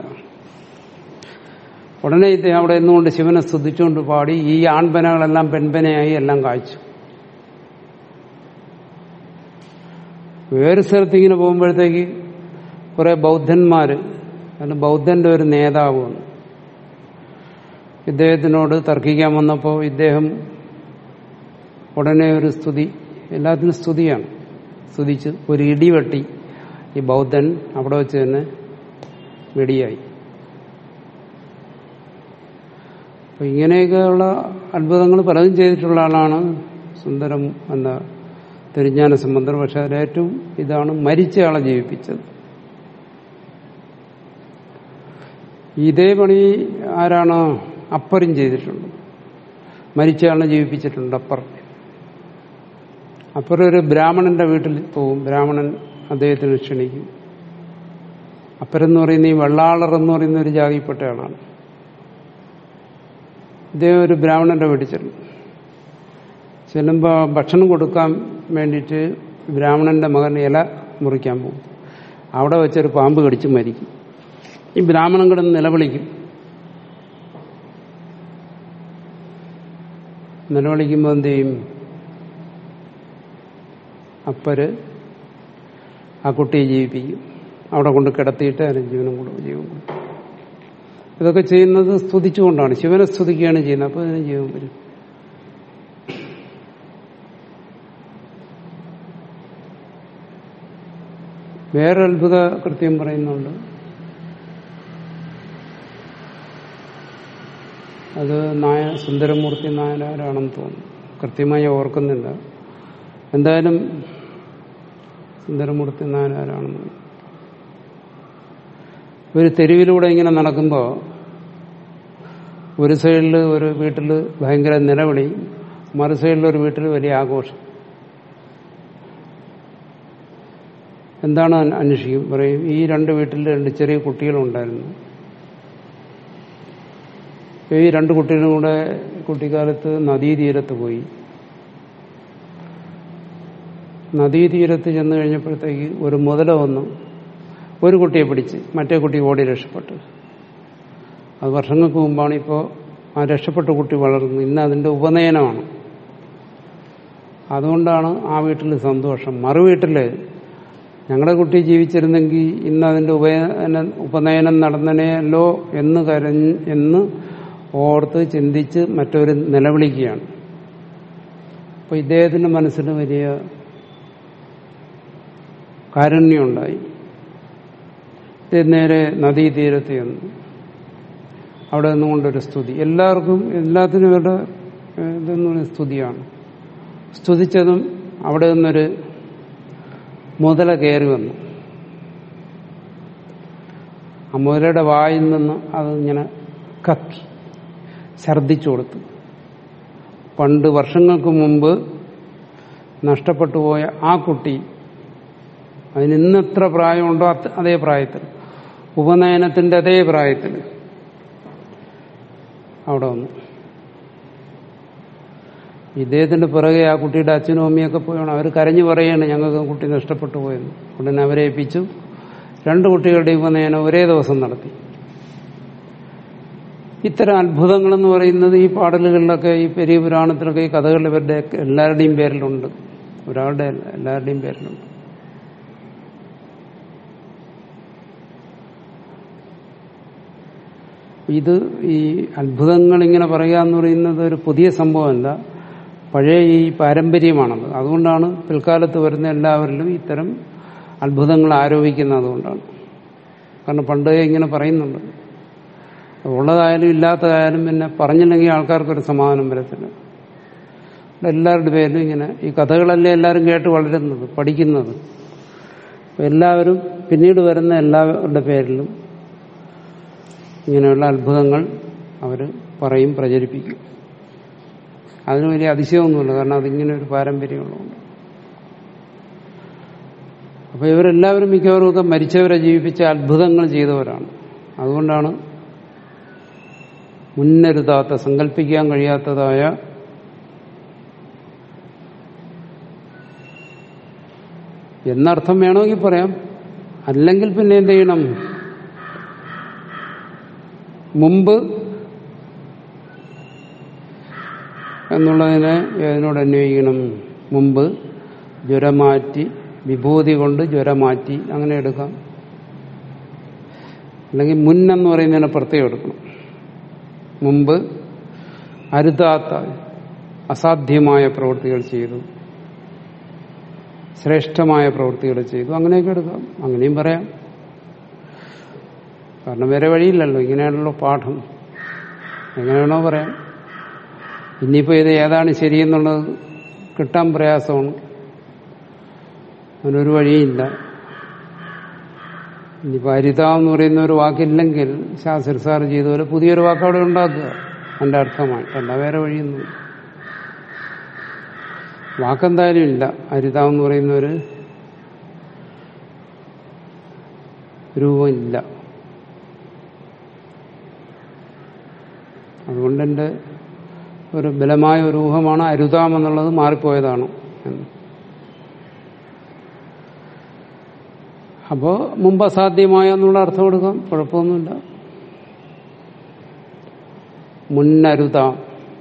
ഉടനെ ഇദ്ദേഹം അവിടെ നിന്നുകൊണ്ട് ശിവനെ സ്തുതിച്ചുകൊണ്ട് പാടി ഈ ആൺപനകളെല്ലാം പെൺപനയായി എല്ലാം കായ്ച്ചു വേറെ സ്ഥലത്ത് ഇങ്ങനെ പോകുമ്പോഴത്തേക്ക് കുറെ ബൗദ്ധന്മാര് അല്ല ബൗദ്ധന്റെ ഒരു നേതാവ് വന്നു ഇദ്ദേഹത്തിനോട് തർക്കിക്കാൻ വന്നപ്പോൾ ഇദ്ദേഹം ഉടനെ ഒരു സ്തുതി എല്ലാത്തിനും സ്തുതിയാണ് സ്തുതിച്ച് ഒരു ഇടി വെട്ടി ഈ ബൗദ്ധൻ അവിടെ വെച്ച് തന്നെ വെടിയായി അപ്പൊ ഇങ്ങനെയൊക്കെയുള്ള അത്ഭുതങ്ങൾ പലതും ചെയ്തിട്ടുള്ള ആളാണ് സുന്ദരം എന്താ തിരുஞான സംബന്ധർ പക്ഷെ അതിലേറ്റവും ഇതാണ് മരിച്ച ആളെ ജീവിപ്പിച്ചത് ഇതേ പണി ആരാണ് അപ്പറും ചെയ്തിട്ടുണ്ട് മരിച്ച ആളിനെ ജീവിപ്പിച്ചിട്ടുണ്ട് അപ്പർ അപ്പർ ഒരു ബ്രാഹ്മണന്റെ വീട്ടിൽ പോവും ബ്രാഹ്മണൻ അദ്ദേഹത്തിന് ക്ഷണിക്കും അപ്പരെന്ന് പറയുന്ന ഈ വെള്ളാളർ എന്ന് പറയുന്ന ഒരു ജാതിയിൽപ്പെട്ട ആളാണ് ഇദ്ദേഹം ഒരു ബ്രാഹ്മണന്റെ വീട്ടിൽ ചെല്ലും ചെല്ലുമ്പോൾ ഭക്ഷണം കൊടുക്കാൻ വേണ്ടിയിട്ട് ബ്രാഹ്മണന്റെ മകൻ ഇല മുറിക്കാൻ പോകും അവിടെ വെച്ചൊരു പാമ്പ് കടിച്ച് മരിക്കും ഈ ബ്രാഹ്മണൻ കിടന്ന് നിലവിളിക്കും നിലവിളിക്കുമ്പോൾ എന്ത് ചെയ്യും അപ്പര് ആ കുട്ടിയെ ജീവിപ്പിക്കും അവിടെ കൊണ്ട് കിടത്തിയിട്ട് അതിന് ജീവനം കൊടുക്കും ജീവൻ കൊടുക്കും ഇതൊക്കെ ചെയ്യുന്നത് സ്തുതിച്ചുകൊണ്ടാണ് ശിവനെ സ്തുതിക്കുകയാണ് ചെയ്യുന്നത് അപ്പോൾ അതിന് ജീവൻ വരും വേറെ അത്ഭുത കൃത്യം പറയുന്നുണ്ട് അത് നായ സുന്ദരമൂർത്തി നായനാരാണെന്ന് തോന്നുന്നു കൃത്യമായി ഓർക്കുന്നില്ല എന്തായാലും സുന്ദരമൂർത്തി നായനാരാണെന്ന് ഒരു തെരുവിലൂടെ ഇങ്ങനെ നടക്കുമ്പോൾ ഒരു സൈഡിൽ ഒരു വീട്ടിൽ ഭയങ്കര നിലവിളി മറു സൈഡിൽ ഒരു വീട്ടിൽ വലിയ ആഘോഷം എന്താണ് അന് അന്വേഷിക്കും പറയും ഈ രണ്ട് വീട്ടിൽ രണ്ട് ചെറിയ കുട്ടികളുണ്ടായിരുന്നു ഈ രണ്ട് കുട്ടികളും കൂടെ കുട്ടിക്കാലത്ത് നദീതീരത്ത് പോയി നദീതീരത്ത് ചെന്ന് കഴിഞ്ഞപ്പോഴത്തേക്ക് ഒരു മുതല വന്നു ഒരു കുട്ടിയെ പിടിച്ച് മറ്റേ കുട്ടി ഓടി രക്ഷപ്പെട്ടു അത് വർഷങ്ങൾക്ക് മുമ്പാണ് ഇപ്പോൾ ആ രക്ഷപ്പെട്ട കുട്ടി വളർന്നത് ഇന്ന് അതിന്റെ ഉപനയനമാണ് അതുകൊണ്ടാണ് ആ വീട്ടിൽ സന്തോഷം മറു വീട്ടില് ഞങ്ങളുടെ കുട്ടി ജീവിച്ചിരുന്നെങ്കിൽ ഇന്ന് അതിന്റെ ഉപനയന ഉപനയനം നടന്നനെയല്ലോ എന്ന് കരഞ്ഞ് എന്ന് ഓർത്ത് ചിന്തിച്ച് മറ്റൊരു നിലവിളിക്കുകയാണ് അപ്പൊ ഇദ്ദേഹത്തിന്റെ മനസ്സിന് വലിയ കാരുണ്യമുണ്ടായി ഇത് നേരെ നദീതീരത്ത് ചെന്നു അവിടെ നിന്നുകൊണ്ടൊരു സ്തുതി എല്ലാവർക്കും എല്ലാത്തിനും ഇവരുടെ ഏഹ്, ഇതെന്ന് പറയുന്നത് സ്തുതിയാണ് സ്തുതിച്ചതും അവിടെ നിന്നൊരു മുതല കയറി വന്നു ആ മുതലയുടെ വായിൽ നിന്ന് അത് ഇങ്ങനെ കക്കി ഛർദിച്ചു കൊടുത്തു പണ്ട് വർഷങ്ങൾക്ക് മുമ്പ് നഷ്ടപ്പെട്ടു പോയ ആ കുട്ടി അതിന് ഇന്ന് എത്ര പ്രായമുണ്ടോ അത് അതേ പ്രായത്തിൽ ഉപനയനത്തിന്റെ അതേ പ്രായത്തിൽ അവിടെ വന്നു ഇദ്ദേഹത്തിന്റെ പിറകെ ആ കുട്ടിയുടെ അച്ഛനും അമ്മയൊക്കെ പോയാണ് അവർ കരഞ്ഞു പറയാണ് ഞങ്ങൾക്ക് കുട്ടി നഷ്ടപ്പെട്ടു പോയെന്ന് ഉടനെ അവരെ ഏൽപ്പിച്ചു രണ്ട് കുട്ടികളുടെ ഉപനയനം ഒരേ ദിവസം നടത്തി ഇത്തരം അത്ഭുതങ്ങളെന്ന് പറയുന്നത് ഈ പാടലുകളിലൊക്കെ ഈ പെരിയ പുരാണത്തിലൊക്കെ ഈ കഥകൾ ഇവരുടെ എല്ലാവരുടെയും പേരിലുണ്ട് ഒരാളുടെ അല്ല എല്ലാവരുടെയും പേരിലുണ്ട് ഇത് ഈ അത്ഭുതങ്ങൾ ഇങ്ങനെ പറയുക എന്ന് പറയുന്നത് ഒരു പുതിയ സംഭവമല്ല പഴയ ഈ പാരമ്പര്യമാണത് അതുകൊണ്ടാണ് പിൽക്കാലത്ത് വരുന്ന എല്ലാവരിലും ഇത്തരം അത്ഭുതങ്ങൾ ആരോപിക്കുന്നത് അതുകൊണ്ടാണ് കാരണം പണ്ടേ ഇങ്ങനെ പറയുന്നുണ്ട് ഉള്ളതായാലും ഇല്ലാത്തതായാലും പിന്നെ പറഞ്ഞില്ലെങ്കിൽ ആൾക്കാർക്കൊരു സമാധാനം വരത്തില്ല ഇവിടെ എല്ലാവരുടെ പേരിലും ഇങ്ങനെ ഈ കഥകളല്ലേ എല്ലാവരും കേട്ട് വളരുന്നത് പഠിക്കുന്നത് അപ്പൊ എല്ലാവരും പിന്നീട് വരുന്ന എല്ലാവരുടെ പേരിലും ഇങ്ങനെയുള്ള അത്ഭുതങ്ങൾ അവർ പറയും പ്രചരിപ്പിക്കും അതിന് വലിയ അതിശയമൊന്നുമില്ല കാരണം അതിങ്ങനെ ഒരു പാരമ്പര്യമുള്ളതുകൊണ്ട് അപ്പൊ ഇവരെല്ലാവരും മിക്കവാറും ഒക്കെ മരിച്ചവരെ ജീവിപ്പിച്ച അത്ഭുതങ്ങൾ ചെയ്തവരാണ് അതുകൊണ്ടാണ് മുന്നരുതാത്ത സങ്കല്പിക്കാൻ കഴിയാത്തതായ എന്നർത്ഥം വേണമെങ്കിൽ പറയാം അല്ലെങ്കിൽ പിന്നെ എന്ത് ചെയ്യണം മുമ്പ് എന്നുള്ളതിനെ ഏതിനോട് അന്വയിക്കണം മുമ്പ് ജ്വരമാറ്റി വിഭൂതി കൊണ്ട് ജ്വരമാറ്റി അങ്ങനെ എടുക്കാം അല്ലെങ്കിൽ മുന്നെന്ന് പറയുന്നതിനെ പ്രത്യേകം എടുക്കണം മുമ്പ് അരുതാത്ത അസാധ്യമായ പ്രവൃത്തികൾ ചെയ്തു ശ്രേഷ്ഠമായ പ്രവൃത്തികൾ ചെയ്തു അങ്ങനെയൊക്കെ എടുക്കാം അങ്ങനെയും പറയാം കാരണം വേറെ വഴിയില്ലല്ലോ ഇങ്ങനെയാണല്ലോ പാഠം എങ്ങനെ വേണോ പറയാം ഇനിയിപ്പോൾ ഇത് ഏതാണ് ശരിയെന്നുള്ളത് കിട്ടാൻ പ്രയാസമാണ് അതിനൊരു വഴിയില്ല ഇനിയിപ്പോൾ അരിത എന്ന് പറയുന്ന ഒരു വാക്കില്ലെങ്കിൽ ശാസ്ത്രി സാർ ചെയ്തപോലെ പുതിയൊരു വാക്ക് അവിടെ ഉണ്ടാക്കുക അതിന്റെ അർത്ഥമായിട്ട് അല്ല വേറെ വഴിയൊന്നും വാക്കെന്തായാലും ഇല്ല അരിത എന്ന് പറയുന്ന ഒരു രൂപമില്ല അതുകൊണ്ട് എൻ്റെ ഒരു ബലമായ ഒരു ഊഹമാണ് അരുതാം എന്നുള്ളത് മാറിപ്പോയതാണ് എന്ന് അപ്പോ മുമ്പ് അസാധ്യമായ എന്നുള്ള അർത്ഥം കൊടുക്കാം കുഴപ്പമൊന്നുമില്ല മുന്നരുതാം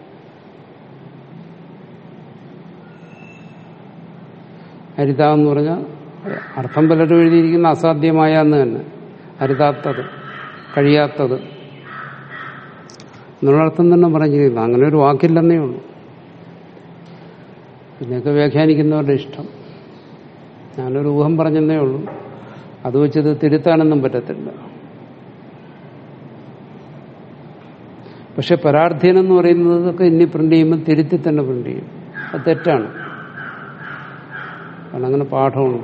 അരുത എന്ന് പറഞ്ഞാൽ അർത്ഥം പലരും എഴുതിയിരിക്കുന്ന അസാധ്യമായ എന്ന് തന്നെ അരുതാത്തത് കഴിയാത്തത് എന്നുള്ള അർത്ഥം തന്നെ പറഞ്ഞിരിക്കുന്നത് അങ്ങനെ ഒരു വാക്കില്ലെന്നേ ഉള്ളൂ ഇതിനൊക്കെ വ്യാഖ്യാനിക്കുന്നവരുടെ ഇഷ്ടം ഞാനൊരു ഊഹം പറഞ്ഞെന്നേ ഉള്ളൂ അത് വെച്ചത് തിരുത്താനൊന്നും പറ്റത്തില്ല പക്ഷെ പരാർത്ഥ്യൻ എന്ന് പറയുന്നതൊക്കെ ഇനി പ്രിന്റ് ചെയ്യുമ്പോൾ തിരുത്തി തന്നെ പ്രിന്റ് ചെയ്യും അത് തെറ്റാണ് കാരണം അങ്ങനെ പാഠമുണ്ട്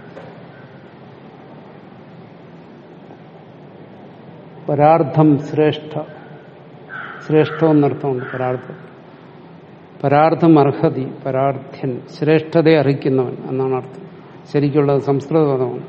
പരാർത്ഥം ശ്രേഷ്ഠ ശ്രേഷ്ഠം എന്നർത്ഥമുണ്ട് പരാർത്ഥം പരാർത്ഥം അർഹതി പരാർത്ഥ്യൻ ശ്രേഷ്ഠതയെ അർഹിക്കുന്നവൻ എന്നാണ് അർത്ഥം ശരിക്കുള്ളത് സംസ്കൃത പദമാണ്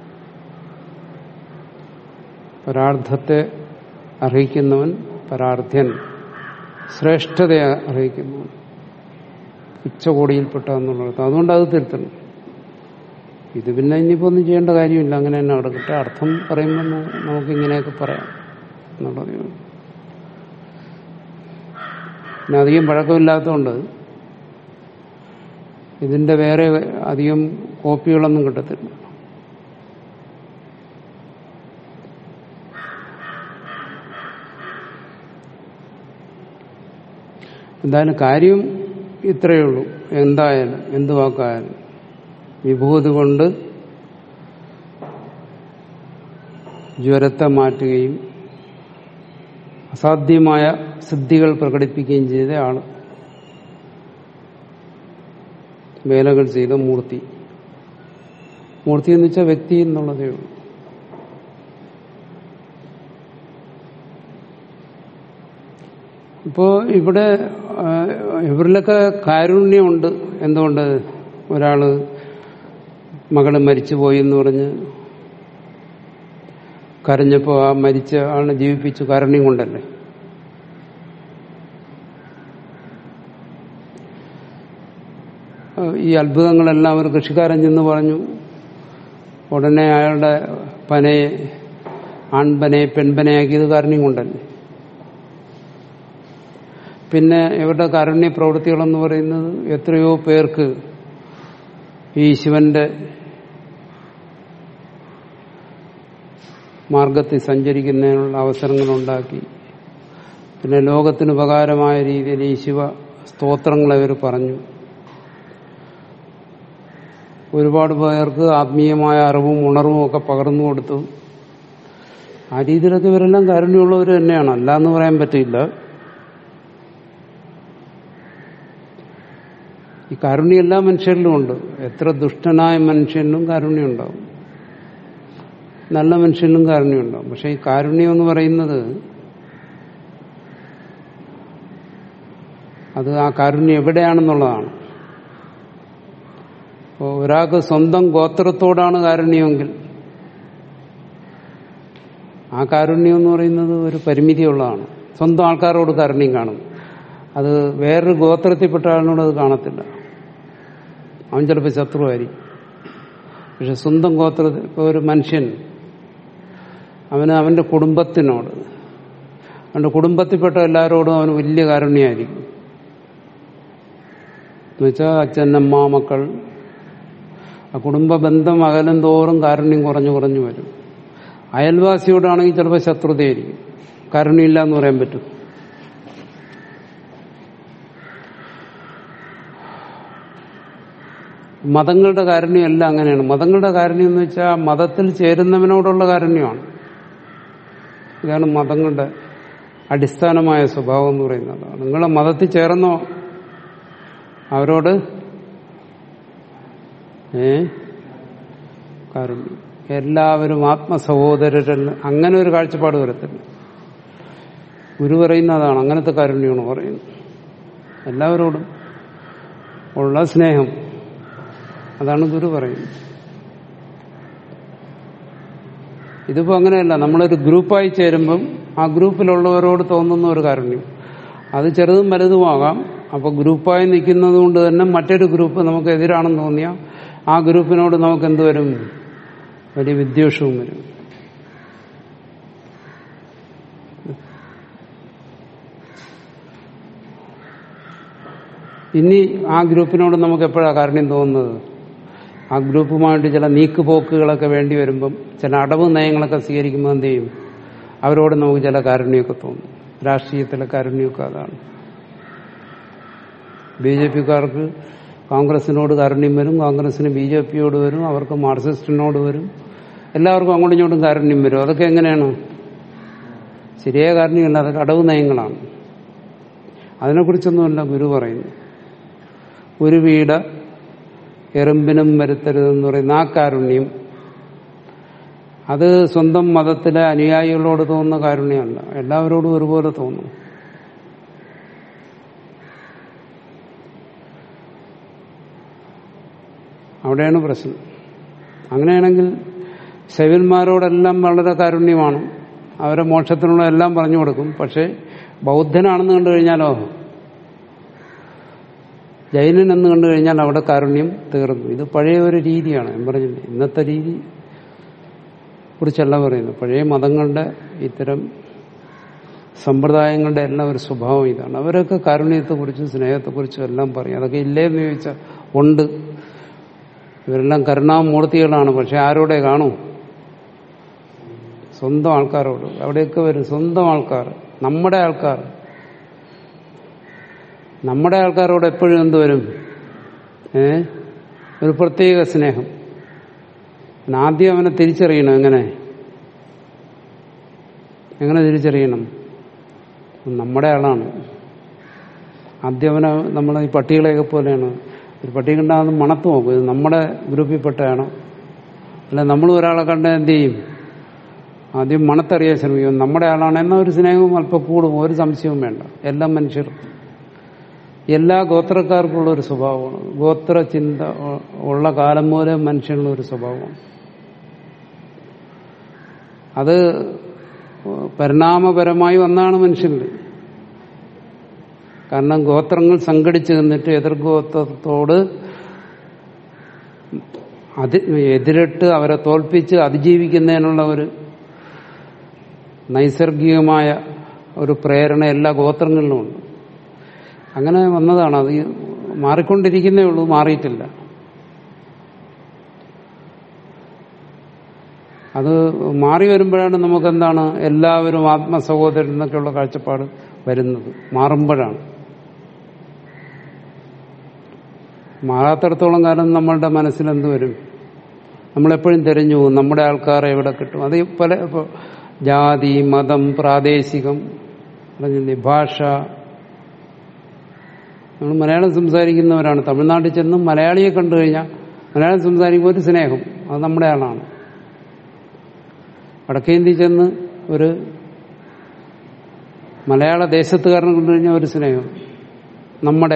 പരാർത്ഥത്തെ അർഹിക്കുന്നവൻ പരാർത്ഥ്യൻ ശ്രേഷ്ഠതയെ അർഹിക്കുന്നവൻ ഉച്ചകോടിയിൽപ്പെട്ട എന്നുള്ളത് അതുകൊണ്ട് അത് തിരുത്തണം ഇത് പിന്നെ ഇനിയിപ്പോ ഒന്നും ചെയ്യേണ്ട കാര്യമില്ല അങ്ങനെ തന്നെ കിടക്കട്ടെ അർത്ഥം പറയുമ്പോൾ നമുക്ക് ഇങ്ങനെയൊക്കെ പറയാം എന്നുള്ളത് പിന്നെ അധികം പഴക്കമില്ലാത്തതുകൊണ്ട് ഇതിന്റെ വേറെ അധികം കോപ്പികളൊന്നും കിട്ടത്തില്ല എന്തായാലും കാര്യം ഇത്രയേ ഉള്ളൂ എന്തായാലും എന്ത് വാക്കായാലും വിഭൂതി കൊണ്ട് ജ്വരത്തെ മാറ്റുകയും അസാധ്യമായ സിദ്ധികൾ പ്രകടിപ്പിക്കുകയും ചെയ്ത ആള് വേലകൾ ചെയ്ത മൂർത്തി മൂർത്തി എന്ന് വെച്ചാൽ വ്യക്തി എന്നുള്ളതേ ഉള്ളൂ ഇപ്പോ ഇവിടെ ആ, ഇവരിലൊക്കെ കാരുണ്യമുണ്ട് എന്തുകൊണ്ട് ഒരാള് മകള് മരിച്ചുപോയി എന്ന് പറഞ്ഞ് കരഞ്ഞപ്പോ ആ മരിച്ച ആളിനെ ജീവിപ്പിച്ചു കാരുണ്യം കൊണ്ടല്ലേ ആ, ഈ അത്ഭുതങ്ങളെല്ലാം ഒരു കൃഷിക്കാരൻ ചെന്ന് പറഞ്ഞു ഉടനെ അയാളുടെ പനയെ ആൺപനയെ പെൺപനയാക്കിയത് കാരുണ്യം കൊണ്ടല്ലേ പിന്നെ ഇവരുടെ കാരുണ്യ പ്രവൃത്തികളെന്ന് പറയുന്നത് എത്രയോ പേർക്ക് ഈ ശിവന്റെ മാർഗത്തിൽ സഞ്ചരിക്കുന്നതിനുള്ള അവസരങ്ങളുണ്ടാക്കി പിന്നെ ലോകത്തിന് ഉപകാരമായ രീതിയിൽ ഈ ശിവ സ്തോത്രങ്ങൾ അവർ പറഞ്ഞു ഒരുപാട് പേർക്ക് ആത്മീയമായ അറിവും ഉണർവും ഒക്കെ പകർന്നു കൊടുത്തു ആ രീതിയിലൊക്കെ ഇവരെല്ലാം കാരുണ്യമുള്ളവർ തന്നെയാണ് അല്ല എന്ന് പറയാൻ പറ്റില്ല ഈ കാരുണ്യം എല്ലാ മനുഷ്യരിലും ഉണ്ട് എത്ര ദുഷ്ടനായ മനുഷ്യനും കാരുണ്യം ഉണ്ടാവും നല്ല മനുഷ്യനും കാരുണ്യം ഉണ്ടാവും പക്ഷെ ഈ കാരുണ്യം എന്ന് പറയുന്നത് അത് ആ കാരുണ്യം എവിടെയാണെന്നുള്ളതാണ് ഇപ്പോൾ ഒരാൾക്ക് സ്വന്തം ഗോത്രത്തോടാണ് കാരുണ്യമെങ്കിൽ ആ കാരുണ്യം എന്ന് പറയുന്നത് ഒരു പരിമിതിയുള്ളതാണ് സ്വന്തം ആൾക്കാരോട് കാരുണ്യം കാണും അത് വേറൊരു ഗോത്രത്തിൽപ്പെട്ട ആളിനോട് അത് കാണത്തില്ല അവൻ ചിലപ്പോൾ ശത്രുവായിരിക്കും പക്ഷെ സ്വന്തം ഗോത്രത്തിൽ ഇപ്പോൾ ഒരു മനുഷ്യൻ അവന് അവന്റെ കുടുംബത്തിനോട് അവന്റെ കുടുംബത്തിൽപ്പെട്ട എല്ലാവരോടും അവന് വലിയ കാരുണ്യമായിരിക്കും എന്നുവെച്ചാൽ അച്ഛനമ്മ മക്കൾ ആ കുടുംബ ബന്ധം അകലും തോറും കാരുണ്യം കുറഞ്ഞു കുറഞ്ഞു വരും അയൽവാസിയോടാണെങ്കിൽ ചിലപ്പോൾ ശത്രുതയായിരിക്കും കാരുണ്യമില്ല എന്ന് പറയാൻ പറ്റും മതങ്ങളുടെ കാരുണ്യം എല്ലാം അങ്ങനെയാണ് മതങ്ങളുടെ കാരുണ്യം എന്ന് വെച്ചാൽ മതത്തിൽ ചേരുന്നവനോടുള്ള കാരുണ്യമാണ് ഇതാണ് മതങ്ങളുടെ അടിസ്ഥാനമായ സ്വഭാവം എന്ന് പറയുന്നത് നിങ്ങളെ മതത്തിൽ ചേർന്നോ അവരോട് ഏ കാരുണ്യം എല്ലാവരും ആത്മസഹോദരരെന്ന് അങ്ങനെ ഒരു കാഴ്ചപ്പാട് വരത്തില്ല ഗുരു പറയുന്ന അതാണ് അങ്ങനത്തെ കാരുണ്യമാണ് പറയുന്നത് എല്ലാവരോടും ഉള്ള സ്നേഹം അതാണ് ഗുരു പറയുന്നത് ഇതിപ്പോ അങ്ങനെയല്ല നമ്മളൊരു ഗ്രൂപ്പായി ചേരുമ്പം ആ ഗ്രൂപ്പിലുള്ളവരോട് തോന്നുന്ന ഒരു കാരുണ്യം അത് ചെറുതും വലുതുമാകാം അപ്പൊ ഗ്രൂപ്പായി നിൽക്കുന്നത് കൊണ്ട് തന്നെ മറ്റൊരു ഗ്രൂപ്പ് നമുക്ക് എതിരാണെന്ന് തോന്നിയാൽ ആ ഗ്രൂപ്പിനോട് നമുക്ക് എന്ത് വരും വലിയ വിദ്വേഷവും വരും ഇനി ആ ഗ്രൂപ്പിനോട് നമുക്ക് എപ്പോഴാണ് കാരുണ്യം തോന്നുന്നത് ആ ഗ്രൂപ്പുമായിട്ട് ചില നീക്കുപോക്കുകളൊക്കെ വേണ്ടി വരുമ്പം ചില അടവ് നയങ്ങളൊക്കെ സ്വീകരിക്കുമ്പോൾ എന്ത് ചെയ്യും അവരോട് നമുക്ക് ചില കാരുണ്യമൊക്കെ തോന്നും രാഷ്ട്രീയത്തിലെ കാരുണ്യമൊക്കെ അതാണ് ബി ജെ പിക്കാർക്ക് കോൺഗ്രസിനോട് കാരുണ്യം വരും കോൺഗ്രസിന് ബി ജെ പിയോട് വരും അവർക്ക് മാർക്സിസ്റ്റിനോട് വരും എല്ലാവർക്കും അങ്ങോട്ടും ഇങ്ങോട്ടും കാരുണ്യം വരും അതൊക്കെ എങ്ങനെയാണ് ശരിയായ കാരുണ്യമല്ല അതൊക്കെ അടവ് നയങ്ങളാണ് അതിനെക്കുറിച്ചൊന്നുമല്ല ഗുരു പറയുന്നു ഒരു വീട് എറുമ്പിനും വരുത്തരുതെന്ന് പറയുന്ന ആ കാരുണ്യം അത് സ്വന്തം മതത്തിലെ അനുയായികളോട് തോന്നുന്ന കാരുണ്യമല്ല എല്ലാവരോടും ഒരുപോലെ തോന്നും അവിടെയാണ് പ്രശ്നം അങ്ങനെയാണെങ്കിൽ ശൈവന്മാരോടെല്ലാം വളരെ കാരുണ്യമാണ് അവരെ മോക്ഷത്തിനുള്ള എല്ലാം പറഞ്ഞു കൊടുക്കും പക്ഷെ ബൗദ്ധനാണെന്ന് കണ്ടു കഴിഞ്ഞാലോ ജൈനൻ എന്ന് കണ്ടു കഴിഞ്ഞാൽ അവിടെ കാരുണ്യം തീർന്നു ഇത് പഴയ ഒരു രീതിയാണ് ഞാൻ പറഞ്ഞില്ലേ ഇന്നത്തെ രീതി കുറിച്ചല്ല പറയുന്നത് പഴയ മതങ്ങളുടെ ഇത്തരം സമ്പ്രദായങ്ങളുടെ എല്ലാം ഒരു സ്വഭാവം ഇതാണ് അവരൊക്കെ കാരുണ്യത്തെക്കുറിച്ചും സ്നേഹത്തെക്കുറിച്ചും എല്ലാം പറയും അതൊക്കെ ഇല്ലേന്ന് ചോദിച്ചാൽ ഉണ്ട് ഇവരെല്ലാം കരുണാമൂർത്തികളാണ് പക്ഷെ ആരോടെ കാണൂ സ്വന്തം ആൾക്കാരോട് അവിടെയൊക്കെ വരും സ്വന്തം ആൾക്കാർ നമ്മുടെ ആൾക്കാർ നമ്മുടെ ആൾക്കാരോട് എപ്പോഴും എന്ത് വരും ഏ ഒരു പ്രത്യേക സ്നേഹം പിന്നെ ആദ്യം അവനെ തിരിച്ചറിയണം എങ്ങനെ എങ്ങനെ തിരിച്ചറിയണം നമ്മുടെ ആളാണ് ആദ്യം അവനെ നമ്മൾ ഈ പട്ടികളെയൊക്കെ പോലെയാണ് ഒരു പട്ടി കണ്ടാൽ മണത്ത് നോക്കും ഇത് നമ്മുടെ ഗ്രൂപ്പിൽപ്പെട്ടതാണോ അല്ല നമ്മൾ ഒരാളെ കണ്ട എന്ത് ചെയ്യും ആദ്യം മണത്തറിയാൻ ശ്രമിക്കും നമ്മുടെ ആളാണ് എന്ന ഒരു സ്നേഹവും അല്പം കൂടും ഒരു സംശയവും വേണ്ട എല്ലാ മനുഷ്യരും എല്ലാ ഗോത്രക്കാർക്കുള്ള ഒരു സ്വഭാവമാണ് ഗോത്ര ചിന്ത ഉള്ള കാലം പോലെ മനുഷ്യനുള്ള ഒരു സ്വഭാവമാണ് അത് പരിണാമപരമായി വന്നാണ് മനുഷ്യനിൽ കാരണം ഗോത്രങ്ങൾ സംഘടിച്ചു നിന്നിട്ട് എതിർഗോത്രത്തോട് അത് എതിരിട്ട് അവരെ തോൽപ്പിച്ച് അതിജീവിക്കുന്നതിനുള്ള ഒരു നൈസർഗികമായ ഒരു പ്രേരണ എല്ലാ ഗോത്രങ്ങളിലുമുണ്ട് അങ്ങനെ വന്നതാണ് അത് മാറിക്കൊണ്ടിരിക്കുന്നേ ഉള്ളൂ മാറിയിട്ടില്ല അത് മാറി വരുമ്പോഴാണ് നമുക്കെന്താണ് എല്ലാവരും ആത്മസഹോദരൻ എന്നൊക്കെയുള്ള കാഴ്ചപ്പാട് വരുന്നത് മാറുമ്പോഴാണ് മാറാത്തിടത്തോളം കാലം നമ്മളുടെ മനസ്സിൽ എന്ത് വരും നമ്മളെപ്പോഴും തിരഞ്ഞു പോകും നമ്മുടെ ആൾക്കാരെ എവിടെ കിട്ടും അത് പല ഇപ്പോൾ ജാതി മതം പ്രാദേശികം പറഞ്ഞില്ലേ ഭാഷ നമ്മൾ മലയാളം സംസാരിക്കുന്നവരാണ് തമിഴ്നാട്ടിൽ ചെന്നും മലയാളിയെ കണ്ടു കഴിഞ്ഞാൽ മലയാളം സംസാരിക്കുമ്പോൾ ഒരു സ്നേഹം അത് നമ്മുടെ ആളാണ് വടക്കേന്ത്യ ചെന്ന് ഒരു മലയാള ദേശത്തുകാരനെ കണ്ടു കഴിഞ്ഞാൽ ഒരു സ്നേഹം നമ്മുടെ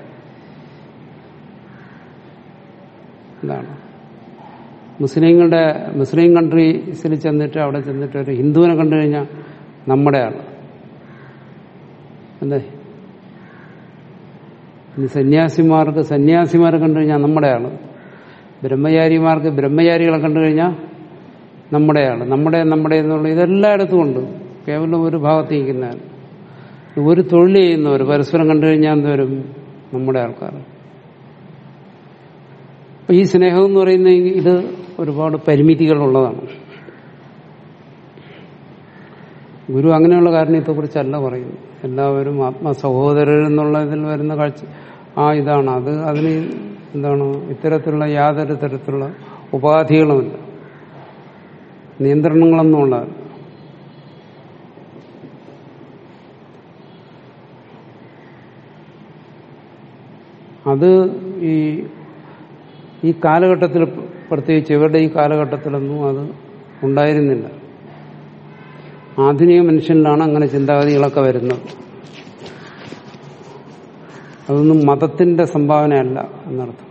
എന്താണ് മുസ്ലിങ്ങളുടെ മുസ്ലിം കൺട്രീസിൽ ചെന്നിട്ട് അവിടെ ചെന്നിട്ട് ഒരു ഹിന്ദുവിനെ കണ്ടു കഴിഞ്ഞാൽ നമ്മുടെ ആൾ അല്ലേ ഇനി സന്യാസിമാർക്ക് സന്യാസിമാരെ കണ്ടു കഴിഞ്ഞാൽ നമ്മുടെ ആള് ബ്രഹ്മചാരിമാർക്ക് ബ്രഹ്മചാരികളെ കണ്ടു കഴിഞ്ഞാൽ നമ്മുടെ ആള് നമ്മുടെ നമ്മുടെ എന്നുള്ള ഇതെല്ലായിടത്തും ഉണ്ട് കേവലം ഒരു ഭാഗത്ത് നിൽക്കുന്നതാണ് ഒരു തൊഴിൽ ചെയ്യുന്നവർ പരസ്പരം കണ്ടു കഴിഞ്ഞാൽ എന്തോരും നമ്മുടെ ആൾക്കാർ അപ്പൊ ഈ സ്നേഹം എന്ന് പറയുന്ന ഇത് ഒരുപാട് പരിമിതികളുള്ളതാണ് ഗുരു അങ്ങനെയുള്ള കാരണത്തെക്കുറിച്ചല്ല പറയുന്നു എല്ലാവരും ആത്മസഹോദരർ എന്നുള്ള ഇതിൽ വരുന്ന കാഴ്ച ആ ഇതാണ് അത് അതിന് എന്താണ് ഇത്തരത്തിലുള്ള യാതൊരു തരത്തിലുള്ള ഉപാധികളുമില്ല നിയന്ത്രണങ്ങളൊന്നുമുള്ള അത് ഈ ഈ കാലഘട്ടത്തിൽ പ്രത്യേകിച്ച് ഇവരുടെ ഈ കാലഘട്ടത്തിലൊന്നും അത് ഉണ്ടായിരുന്നില്ല ആധുനിക മനുഷ്യനിലാണ് അങ്ങനെ ചിന്താഗതികളൊക്കെ വരുന്നത് അതൊന്നും മതത്തിന്റെ സംഭാവനയല്ല എന്നർത്ഥം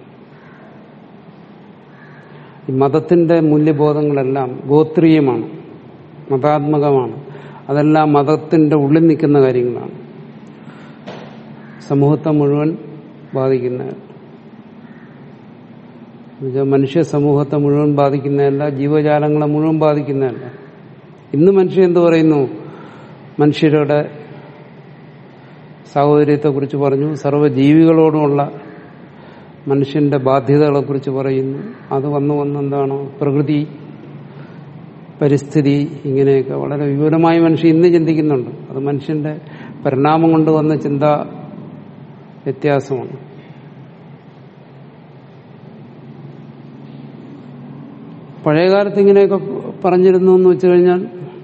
ഈ മതത്തിന്റെ മൂല്യബോധങ്ങളെല്ലാം ഗോത്രീയമാണ് മതാത്മകമാണ് അതെല്ലാം മതത്തിന്റെ ഉള്ളിൽ നിൽക്കുന്ന കാര്യങ്ങളാണ് സമൂഹത്തെ മുഴുവൻ ബാധിക്കുന്നതാണ് എന്നുവെച്ചാൽ മനുഷ്യ സമൂഹത്തെ മുഴുവൻ ബാധിക്കുന്നതല്ല ജീവജാലങ്ങളെ മുഴുവൻ ബാധിക്കുന്നതല്ല ഇന്ന് മനുഷ്യൻ എന്ത് പറയുന്നു മനുഷ്യരുടെ സാഹോദര്യത്തെക്കുറിച്ച് പറഞ്ഞു സർവ്വജീവികളോടുമുള്ള മനുഷ്യന്റെ ബാധ്യതകളെക്കുറിച്ച് പറയുന്നു അത് വന്നു വന്ന് എന്താണ് പ്രകൃതി പരിസ്ഥിതി ഇങ്ങനെയൊക്കെ വളരെ വിപുലമായി മനുഷ്യൻ ഇന്ന് ചിന്തിക്കുന്നുണ്ട് അത് മനുഷ്യന്റെ പരിണാമം കൊണ്ട് വന്ന ചിന്താ വ്യത്യാസമാണ് പഴയകാലത്ത് ഇങ്ങനെയൊക്കെ പറഞ്ഞിരുന്നു എന്ന് വെച്ചു കഴിഞ്ഞാൽ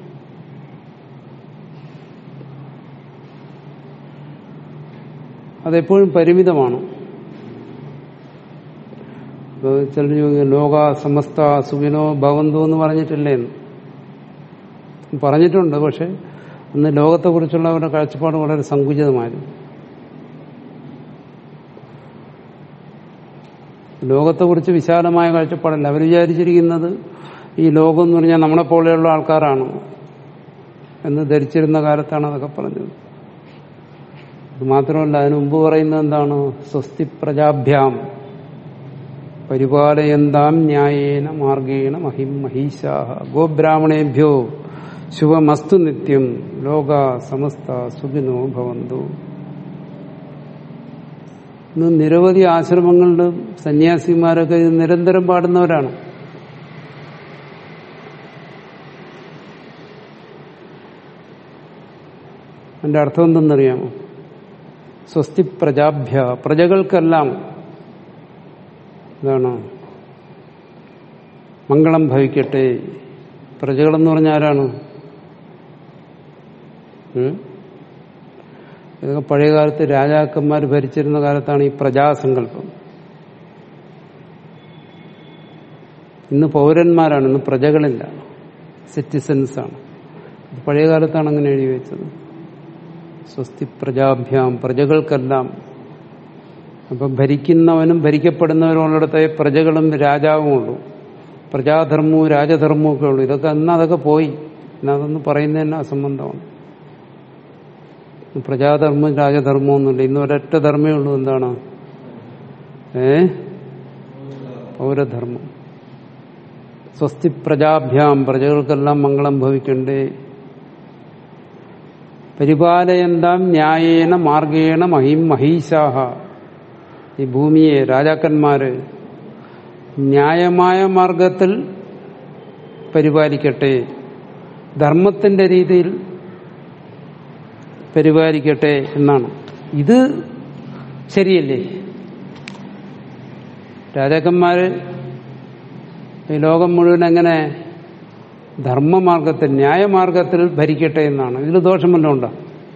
അതെപ്പോഴും പരിമിതമാണ് ഇപ്പോൾ ചിലർ ചോദിക്കും ലോക സമസ്ത സുഖിനോ ഭവന്തോ എന്ന് പറഞ്ഞിട്ടില്ലേ എന്ന് പറഞ്ഞിട്ടുണ്ട് പക്ഷെ അന്ന് ലോകത്തെക്കുറിച്ചുള്ള അവരുടെ കാഴ്ചപ്പാട് വളരെ സങ്കുചിതമായിരുന്നു ലോകത്തെക്കുറിച്ച് വിശാലമായ കാഴ്ചപ്പാടല്ല അവർ വിചാരിച്ചിരിക്കുന്നത് ഈ ലോകം എന്ന് പറഞ്ഞാൽ നമ്മളെ പോലെയുള്ള ആൾക്കാരാണ് എന്ന് ധരിച്ചിരുന്ന കാലത്താണ് അതൊക്കെ പറഞ്ഞത് അത് മാത്രമല്ല അതിനു മുമ്പ് പറയുന്നത് എന്താണ് സ്വസ്തി പ്രജാഭ്യാം പരിപാലയന്താം ന്യായേന മാർഗേണ മഹിം മഹീശാഹ ഗോബ്രാഹ്മണേഭ്യോ ശുഭമസ്തു നിത്യം ലോക സമസ്ത സുഖിനോ ഭവന്തു ഇന്ന് നിരവധി ആശ്രമങ്ങളിലും സന്യാസിമാരൊക്കെ ഇത് നിരന്തരം പാടുന്നവരാണ് അതിന്റെ അർത്ഥം എന്തെന്നറിയാമോ സ്വസ്തി പ്രജാഭ്യ പ്രജകൾക്കെല്ലാം ഇതാണ് മംഗളം ഭവിക്കട്ടെ പ്രജകളെന്ന് പറഞ്ഞ ആരാണ് ഉം? ഇതൊക്കെ പഴയകാലത്ത് രാജാക്കന്മാർ ഭരിച്ചിരുന്ന കാലത്താണ് ഈ പ്രജാസങ്കല്പം ഇന്ന് പൗരന്മാരാണ് ഇന്ന് പ്രജകളില്ല സിറ്റിസൻസ് ആണ് ഇത് പഴയ കാലത്താണ് അങ്ങനെ എഴുതി വെച്ചത് സ്വസ്തി പ്രജാഭ്യാം പ്രജകൾക്കെല്ലാം അപ്പൊ ഭരിക്കുന്നവനും ഭരിക്കപ്പെടുന്നവനും ഉള്ളിടത്തെ പ്രജകളും രാജാവും ഉള്ളൂ പ്രജാധർമ്മവും രാജധർമ്മവും ഒക്കെ ഉള്ളൂ ഇതൊക്കെ അന്ന് അതൊക്കെ പോയി പിന്നെ അതൊന്നും പറയുന്നതന്നെ അസംബന്ധമാണ് പ്രജാധർമ്മം രാജധർമ്മം ഒന്നുമില്ല ഇന്ന് ഒരൊറ്റ ധർമ്മേ ഉള്ളൂ എന്താണ് ഏ പൗരധർമ്മം സ്വസ്തി പ്രജാഭ്യാം പ്രജകൾക്കെല്ലാം മംഗളം ഭവിക്കണ്ടേ പരിപാലയന്താം ന്യായേന മാർഗേണ മഹിം മഹീശാഹ ഈ ഭൂമിയെ രാജാക്കന്മാര് ന്യായമായ മാർഗത്തിൽ പരിപാലിക്കട്ടെ ധർമ്മത്തിന്റെ രീതിയിൽ പരിപാലിക്കട്ടെ എന്നാണ് ഇത് ശരിയല്ലേ രാജാക്കന്മാര് ഈ ലോകം മുഴുവൻ എങ്ങനെ ധർമ്മമാർഗത്തിൽ ന്യായമാർഗത്തിൽ ഭരിക്കട്ടെ എന്നാണ് ഇതിൽ ദോഷം വല്ലതും ഉണ്ടോ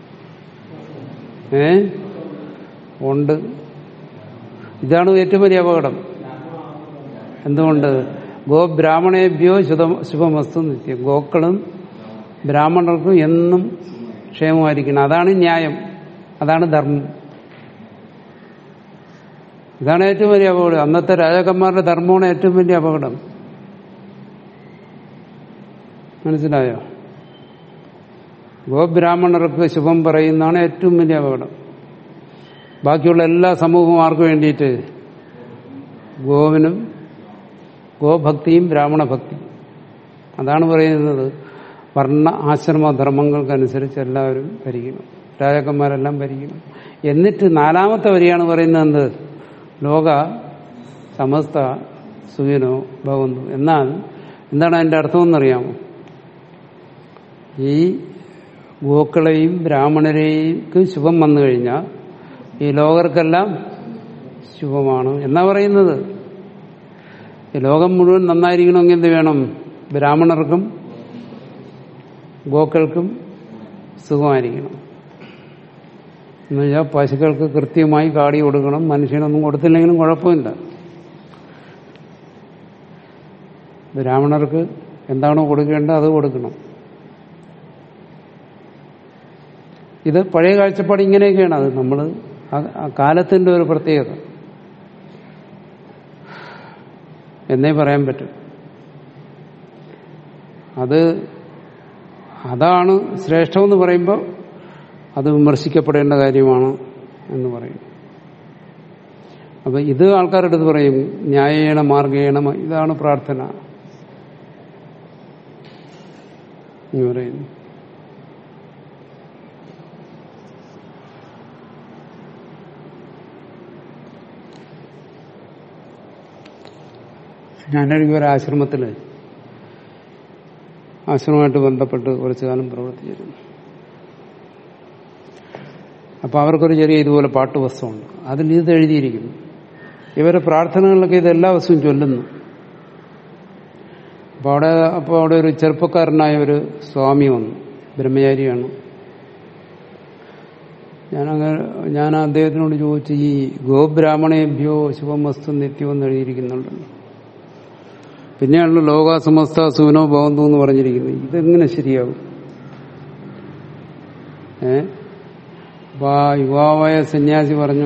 ഏ ഉണ്ട് ഇതാണ് ഏറ്റവും വലിയ അപകടം എന്തുകൊണ്ട് ഗോ ബ്രാഹ്മണേഭ്യോ ശുഭ ശുഭമസ്തു നിത്യം ഗോക്കളും ബ്രാഹ്മണർക്കും എന്നും ക്ഷേമമായിരിക്കണം അതാണ് ന്യായം അതാണ് ധർമ്മം ഇതാണ് ഏറ്റവും വലിയ അപകടം അന്നത്തെ രാജാക്കന്മാരുടെ ധർമ്മമാണ് ഏറ്റവും വലിയ അപകടം മനസ്സിലായോ ഗോബ്രാഹ്മണർക്ക് ശുഭം പറയുന്നതാണ് ഏറ്റവും വലിയ അപകടം ബാക്കിയുള്ള എല്ലാ സമൂഹവും ആർക്ക് വേണ്ടിയിട്ട് ഗോവിനും ഗോഭക്തിയും ബ്രാഹ്മണഭക്തി അതാണ് പറയുന്നത് വർണ്ണ ആശ്രമ ധർമ്മങ്ങൾക്കനുസരിച്ച് എല്ലാവരും ഭരിക്കണം രാജാക്കന്മാരെല്ലാം ഭരിക്കണം എന്നിട്ട് നാലാമത്തെ വരിയാണ് പറയുന്നത് എന്ത് ലോക സമസ്ത സുഖിനോ ഭവന്തു എന്നാൽ എന്താണ് അതിന്റെ അർത്ഥമെന്നറിയാമോ ഈ ഗോക്കളെയും ബ്രാഹ്മണരെയും ശുഭം വന്നു കഴിഞ്ഞാൽ ഈ ലോകർക്കെല്ലാം ശുഭമാണ് എന്നാ പറയുന്നത് ഈ ലോകം മുഴുവൻ നന്നായിരിക്കണമെങ്കിൽ എന്ത് വേണം ബ്രാഹ്മണർക്കും ഗോക്കൾക്കും സുഖമായിരിക്കണം എന്നുവെച്ചാൽ പശുക്കൾക്ക് കൃത്യമായി കാടി കൊടുക്കണം മനുഷ്യനൊന്നും കൊടുത്തില്ലെങ്കിലും കുഴപ്പമില്ല ബ്രാഹ്മണർക്ക് എന്താണോ കൊടുക്കേണ്ടത് അത് കൊടുക്കണം ഇത് പഴയ കാഴ്ചപ്പാട് ഇങ്ങനെയൊക്കെയാണ് അത് നമ്മൾ ആ കാലത്തിന്റെ ഒരു പ്രത്യേകത എന്നേ പറയാൻ പറ്റും അത് അതാണ് ശ്രേഷ്ഠമെന്ന് പറയുമ്പോൾ അത് വിമർശിക്കപ്പെടേണ്ട കാര്യമാണ് എന്ന് പറയും അപ്പൊ ഇത് ആൾക്കാരുടെ അടുത്ത് പറയും ന്യായേണ മാർഗേണ ഇതാണ് പ്രാർത്ഥന എന്ന് പറയുന്നു ഞാനൊരിക്കൽ ഒരു ആശ്രമത്തില് ആശ്രമമായിട്ട് ബന്ധപ്പെട്ട് കുറച്ചു കാലം പ്രവർത്തിച്ചിരുന്നു അപ്പൊ അവർക്കൊരു ചെറിയ ഇതുപോലെ പാട്ടുവസ്തുണ്ട് അതിൽ ഇത് എഴുതിയിരിക്കുന്നു ഇവരെ പ്രാർത്ഥനകളിലൊക്കെ ഇത് എല്ലാ ദിവസവും ചൊല്ലുന്നു അപ്പൊ അവിടെ അപ്പോൾ അവിടെ ഒരു ചെറുപ്പക്കാരനായ ഒരു സ്വാമി വന്നു ബ്രഹ്മചാരിയാണ് ഞാനങ്ങനെ ഞാൻ അദ്ദേഹത്തിനോട് ചോദിച്ചു ഈ ഗോബ്രാഹ്മണേഭ്യോ ശുഭമസ്തു നിത്യം എന്ന് എഴുതിയിരിക്കുന്നുണ്ടല്ലോ പിന്നെയാണല്ലോ ലോകാസമസ്ത സുവിനോ ഭവന്തു എന്ന് പറഞ്ഞിരിക്കുന്നത് ഇതെങ്ങനെ ശരിയാകും ഏ അപ്പൊ ആ യുവാവായ സന്യാസി പറഞ്ഞു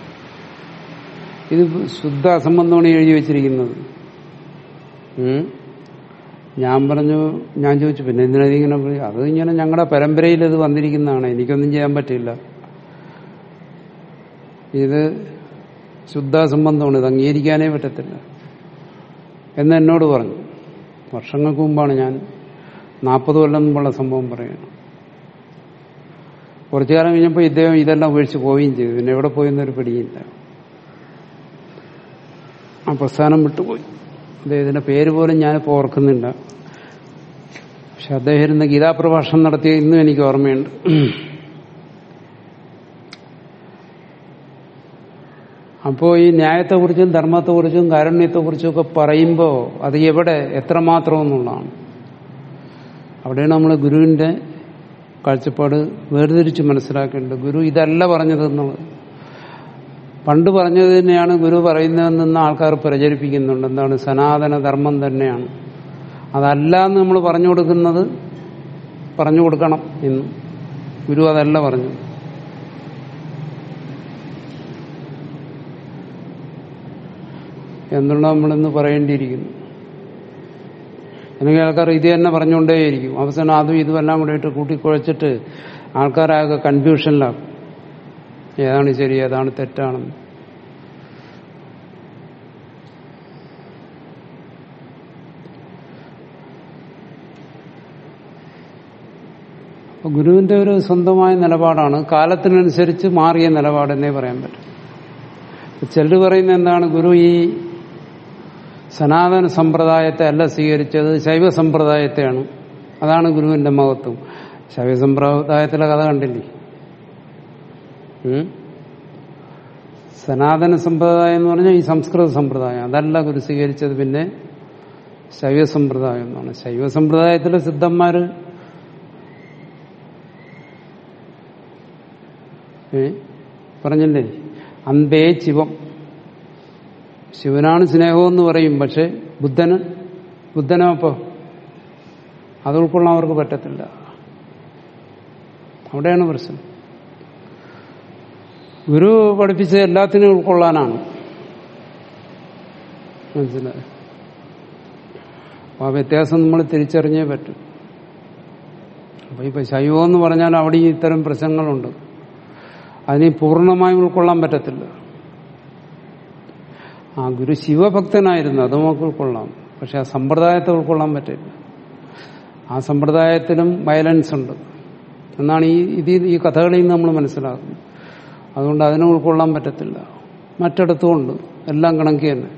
ഇത് ശുദ്ധ അസംബന്ധമാണ് എഴുതി വെച്ചിരിക്കുന്നത് ഉം. ഞാൻ പറഞ്ഞു ഞാൻ ചോദിച്ചു പിന്നെ എന്തിനാ ഇതിങ്ങനെ പറയും? അത് ഇങ്ങനെ ഞങ്ങളുടെ പരമ്പരയിൽ ഇത് വന്നിരിക്കുന്നതാണ് എനിക്കൊന്നും ചെയ്യാൻ പറ്റില്ല ഇത് ശുദ്ധാസംബന്ധമാണ് ഇത് അംഗീകരിക്കാനേ പറ്റത്തില്ല എന്ന് എന്നോട് പറഞ്ഞു വർഷങ്ങൾക്ക് മുമ്പാണ് ഞാൻ നാൽപ്പത് കൊല്ലം മുമ്പുള്ള സംഭവം പറയുന്നത് കുറച്ചു കാലം കഴിഞ്ഞപ്പോൾ ഇദ്ദേഹം ഇതെല്ലാം ഉപേക്ഷിച്ച് പോവുകയും ചെയ്തു പിന്നെ എവിടെ പോയെന്നൊരു പിടിയില്ല ആ പ്രസ്ഥാനം വിട്ടുപോയി അദ്ദേഹത്തിന്റെ പേര് പോലും ഞാനിപ്പോൾ ഓർക്കുന്നില്ല പക്ഷെ അദ്ദേഹം ഇരുന്ന് ഗീതാപ്രഭാഷണം നടത്തിയ ഇന്നും എനിക്ക് ഓർമ്മയുണ്ട് അപ്പോൾ ഈ ന്യായത്തെക്കുറിച്ചും ധർമ്മത്തെക്കുറിച്ചും കാരുണ്യത്തെക്കുറിച്ചും ഒക്കെ പറയുമ്പോൾ അത് എവിടെ എത്രമാത്രം എന്നുള്ളതാണ് അവിടെയാണ് നമ്മൾ ഗുരുവിന്റെ കാഴ്ചപ്പാട് വേർതിരിച്ച് മനസ്സിലാക്കേണ്ടത് ഗുരു ഇതല്ല പറഞ്ഞതെന്നുള്ളത് പണ്ട് പറഞ്ഞത് തന്നെയാണ് ഗുരു പറയുന്നതെന്ന് ആൾക്കാർ പ്രചരിപ്പിക്കുന്നുണ്ട് എന്താണ് സനാതന ധർമ്മം തന്നെയാണ് അതല്ല എന്ന് നമ്മൾ പറഞ്ഞു കൊടുക്കുന്നത് പറഞ്ഞു കൊടുക്കണം എന്ന് ഗുരു അതല്ല പറഞ്ഞു എന്നുള്ള നമ്മളിന്ന് പറയേണ്ടിയിരിക്കുന്നു അല്ലെങ്കിൽ ആൾക്കാർ ഇത് തന്നെ പറഞ്ഞുകൊണ്ടേയിരിക്കും അവസാനം അതും ഇതുമെല്ലാം കൂടെ ഇട്ട് കൂട്ടിക്കുഴച്ചിട്ട് ആൾക്കാരാകെ കൺഫ്യൂഷനിലാക്കും ഏതാണ് ശരി ഏതാണ് തെറ്റാണെന്ന് അപ്പൊ ഗുരുവിന്റെ ഒരു സ്വന്തമായ നിലപാടാണ് കാലത്തിനനുസരിച്ച് മാറിയ നിലപാടെന്നേ പറയാൻ പറ്റും ചിലർ പറയുന്ന എന്താണ് ഗുരു ഈ സനാതന സമ്പ്രദായത്തെ അല്ല സ്വീകരിച്ചത് ശൈവ സമ്പ്രദായത്തെയാണ് അതാണ് ഗുരുവിന്റെ മഹത്വം ശൈവ സമ്പ്രദായത്തിലെ കഥ കണ്ടില്ലേ ഉം? സനാതന സമ്പ്രദായം എന്ന് പറഞ്ഞാൽ ഈ സംസ്കൃത സമ്പ്രദായം അതല്ല ഗുരു സ്വീകരിച്ചത് പിന്നെ ശൈവ സമ്പ്രദായം എന്നാണ് ശൈവ സമ്പ്രദായത്തിലെ സിദ്ധന്മാര് ഏ പറഞ്ഞില്ലേ അന്തേ ശിവം ശിവനാണ് സ്നേഹമെന്ന് പറയും പക്ഷെ ബുദ്ധന് ബുദ്ധനോ അപ്പോ അത് ഉൾക്കൊള്ളാൻ അവർക്ക് പറ്റത്തില്ല അവിടെയാണ് പ്രശ്നം ഗുരു പഠിപ്പിച്ച എല്ലാത്തിനും ഉൾക്കൊള്ളാനാണ് മനസ്സിലായി അപ്പൊ ആ വ്യത്യാസം നമ്മൾ തിരിച്ചറിഞ്ഞേ പറ്റും അപ്പൊ ഇപ്പൊ ശൈവം എന്ന് പറഞ്ഞാൽ അവിടെ ഇത്തരം പ്രശ്നങ്ങളുണ്ട് അതിനെ പൂർണ്ണമായും ഉൾക്കൊള്ളാൻ പറ്റത്തില്ല ആ ഗുരു ശിവഭക്തനായിരുന്നു അത് നമുക്ക് ഉൾക്കൊള്ളാം പക്ഷെ ആ സമ്പ്രദായത്തെ ഉൾക്കൊള്ളാൻ പറ്റില്ല ആ സമ്പ്രദായത്തിലും വയലൻസ് ഉണ്ട് എന്നാണ് ഈ ഇത് ഈ കഥകളിൽ നിന്ന് നമ്മൾ മനസ്സിലാക്കുന്നത് അതുകൊണ്ട് അതിനെ ഉൾക്കൊള്ളാൻ പറ്റത്തില്ല മറ്റിടത്തും ഉണ്ട് എല്ലാം കണക്കി തന്നെ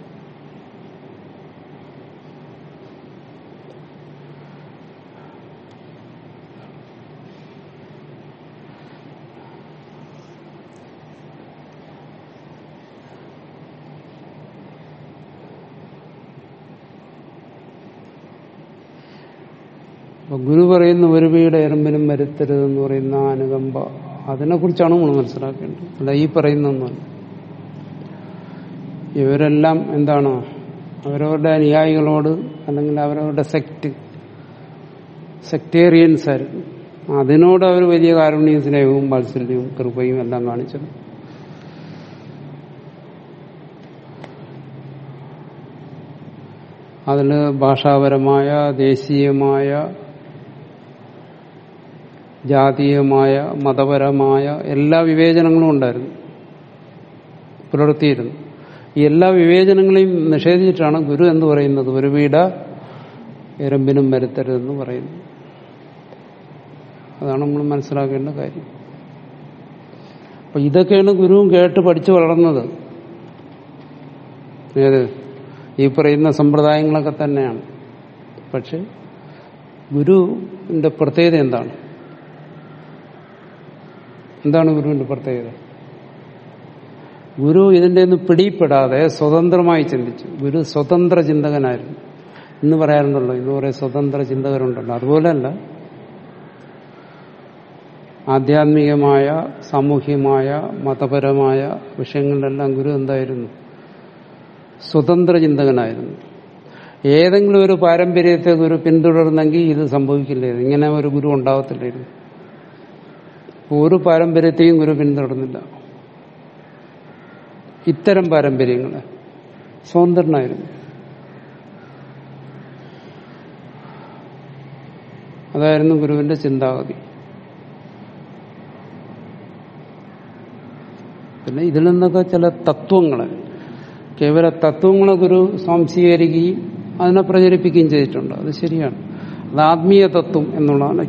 അപ്പൊ ഗുരു പറയുന്ന ഒരു വീട് എറുമ്പിനും വരുത്തരുതെന്ന് പറയുന്ന ആ അനുകമ്പ അതിനെക്കുറിച്ചാണ് നമ്മൾ മനസ്സിലാക്കേണ്ടത് അല്ല ഈ പറയുന്നൊന്നുമല്ല ഇവരെല്ലാം എന്താണ് അവരവരുടെ അനുയായികളോട് അല്ലെങ്കിൽ അവരവരുടെ സെക്ട് സെക്ടേറിയൻസ് ആയിരുന്നു അതിനോട് അവർ വലിയ കാരുണ്യവും സ്നേഹവും വാത്സല്യവും കൃപയും എല്ലാം കാണിച്ചത് അതിൽ ഭാഷാപരമായ ദേശീയമായ ജാതീയമായ മതപരമായ എല്ലാ വിവേചനങ്ങളും ഉണ്ടായിരുന്നു പുലർത്തിയിരുന്നു ഈ എല്ലാ വിവേചനങ്ങളെയും നിഷേധിച്ചിട്ടാണ് ഗുരു എന്ന് പറയുന്നത് ഒരു വീട എരമ്പിനും വരുത്തരുതെന്ന് പറയുന്നു അതാണ് നമ്മൾ മനസ്സിലാക്കേണ്ട കാര്യം അപ്പൊ ഇതൊക്കെയാണ് ഗുരുവും കേട്ട് പഠിച്ചു വളർന്നത് ഏത് ഈ പറയുന്ന സമ്പ്രദായങ്ങളൊക്കെ തന്നെയാണ് പക്ഷെ ഗുരുവിന്റെ പ്രത്യേകത എന്താണ് എന്താണ് ഗുരുവിന്റെ പ്രത്യേകത ഗുരു ഇതിന്റെ ഒന്നും പിടിപ്പെടാതെ സ്വതന്ത്രമായി ചിന്തിച്ചു ഗുരു സ്വതന്ത്ര ചിന്തകനായിരുന്നു ഇന്ന് പറയാറുണ്ടല്ലോ ഇന്ന് കുറെ സ്വതന്ത്ര ചിന്തകരുണ്ടല്ലോ അതുപോലെയല്ല ആധ്യാത്മികമായ സാമൂഹ്യമായ മതപരമായ വിഷയങ്ങളിലെല്ലാം ഗുരു എന്തായിരുന്നു സ്വതന്ത്ര ചിന്തകനായിരുന്നു ഏതെങ്കിലും ഒരു പാരമ്പര്യത്തെ ഗുരു പിന്തുടർന്നെങ്കിൽ ഇത് സംഭവിക്കില്ലായിരുന്നു ഇങ്ങനെ ഒരു ഗുരു ഉണ്ടാവത്തില്ലായിരുന്നു ഒരു പാരമ്പര്യത്തെയും ഗുരു പിന്തുടർന്നില്ല ഇത്തരം പാരമ്പര്യങ്ങളെ സ്വതന്ത്രനായിരുന്നു അതായിരുന്നു ഗുരുവിന്റെ ചിന്താഗതി പിന്നെ ഇതിൽ നിന്നൊക്കെ ചില തത്വങ്ങളെ കേവല തത്വങ്ങളെ ഗുരു സ്വാംശീകരിക്കുകയും അതിനെ പ്രചരിപ്പിക്കുകയും ചെയ്തിട്ടുണ്ട് അത് ശരിയാണ് അത് ആത്മീയ തത്വം എന്നുള്ളതാണ്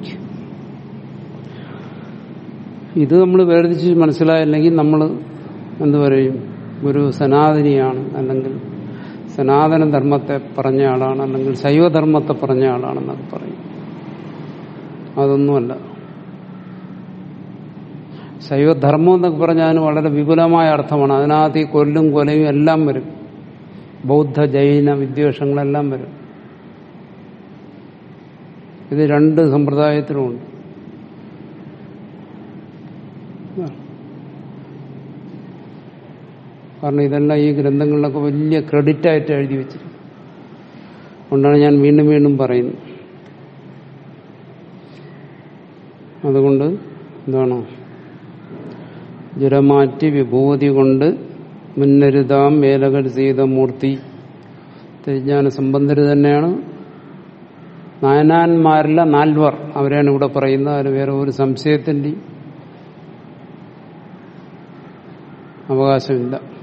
ഇത് നമ്മൾ വേർതിരിച്ച് മനസ്സിലായില്ലെങ്കിൽ നമ്മൾ എന്തു പറയും ഗുരു സനാതനിയാണ് അല്ലെങ്കിൽ സനാതന ധർമ്മത്തെ പറഞ്ഞ ആളാണ് അല്ലെങ്കിൽ ശൈവധർമ്മത്തെ പറഞ്ഞ ആളാണെന്നൊക്കെ പറയും അതൊന്നുമല്ല ശൈവധർമ്മം എന്നൊക്കെ പറഞ്ഞാൽ അതിന് വളരെ വിപുലമായ അർത്ഥമാണ് അതിനകത്ത് ഈ കൊല്ലും കൊലയും എല്ലാം വരും ബൗദ്ധ ജൈന വിദ്വേഷങ്ങളെല്ലാം വരും ഇത് രണ്ട് സമ്പ്രദായത്തിലുമുണ്ട് കാരണം ഇതെല്ലാം ഈ ഗ്രന്ഥങ്ങളിലൊക്കെ വലിയ ക്രെഡിറ്റ് ആയിട്ട് എഴുതി വെച്ചിരിക്കും അതുകൊണ്ടാണ് ഞാൻ വീണ്ടും വീണ്ടും പറയുന്നത് അതുകൊണ്ട് എന്താണ് ജുരമാറ്റി വിഭൂതി കൊണ്ട് മുന്നരുതാം മേലകൾ സീതമൂർത്തി തിരിഞ്ഞാന സംബന്ധര് തന്നെയാണ് നായനാന്മാരിലെ നാൽവർ അവരെയാണ് ഇവിടെ പറയുന്നത് അതിന് വേറെ ഒരു സംശയത്തിൻ്റെയും അവകാശമില്ല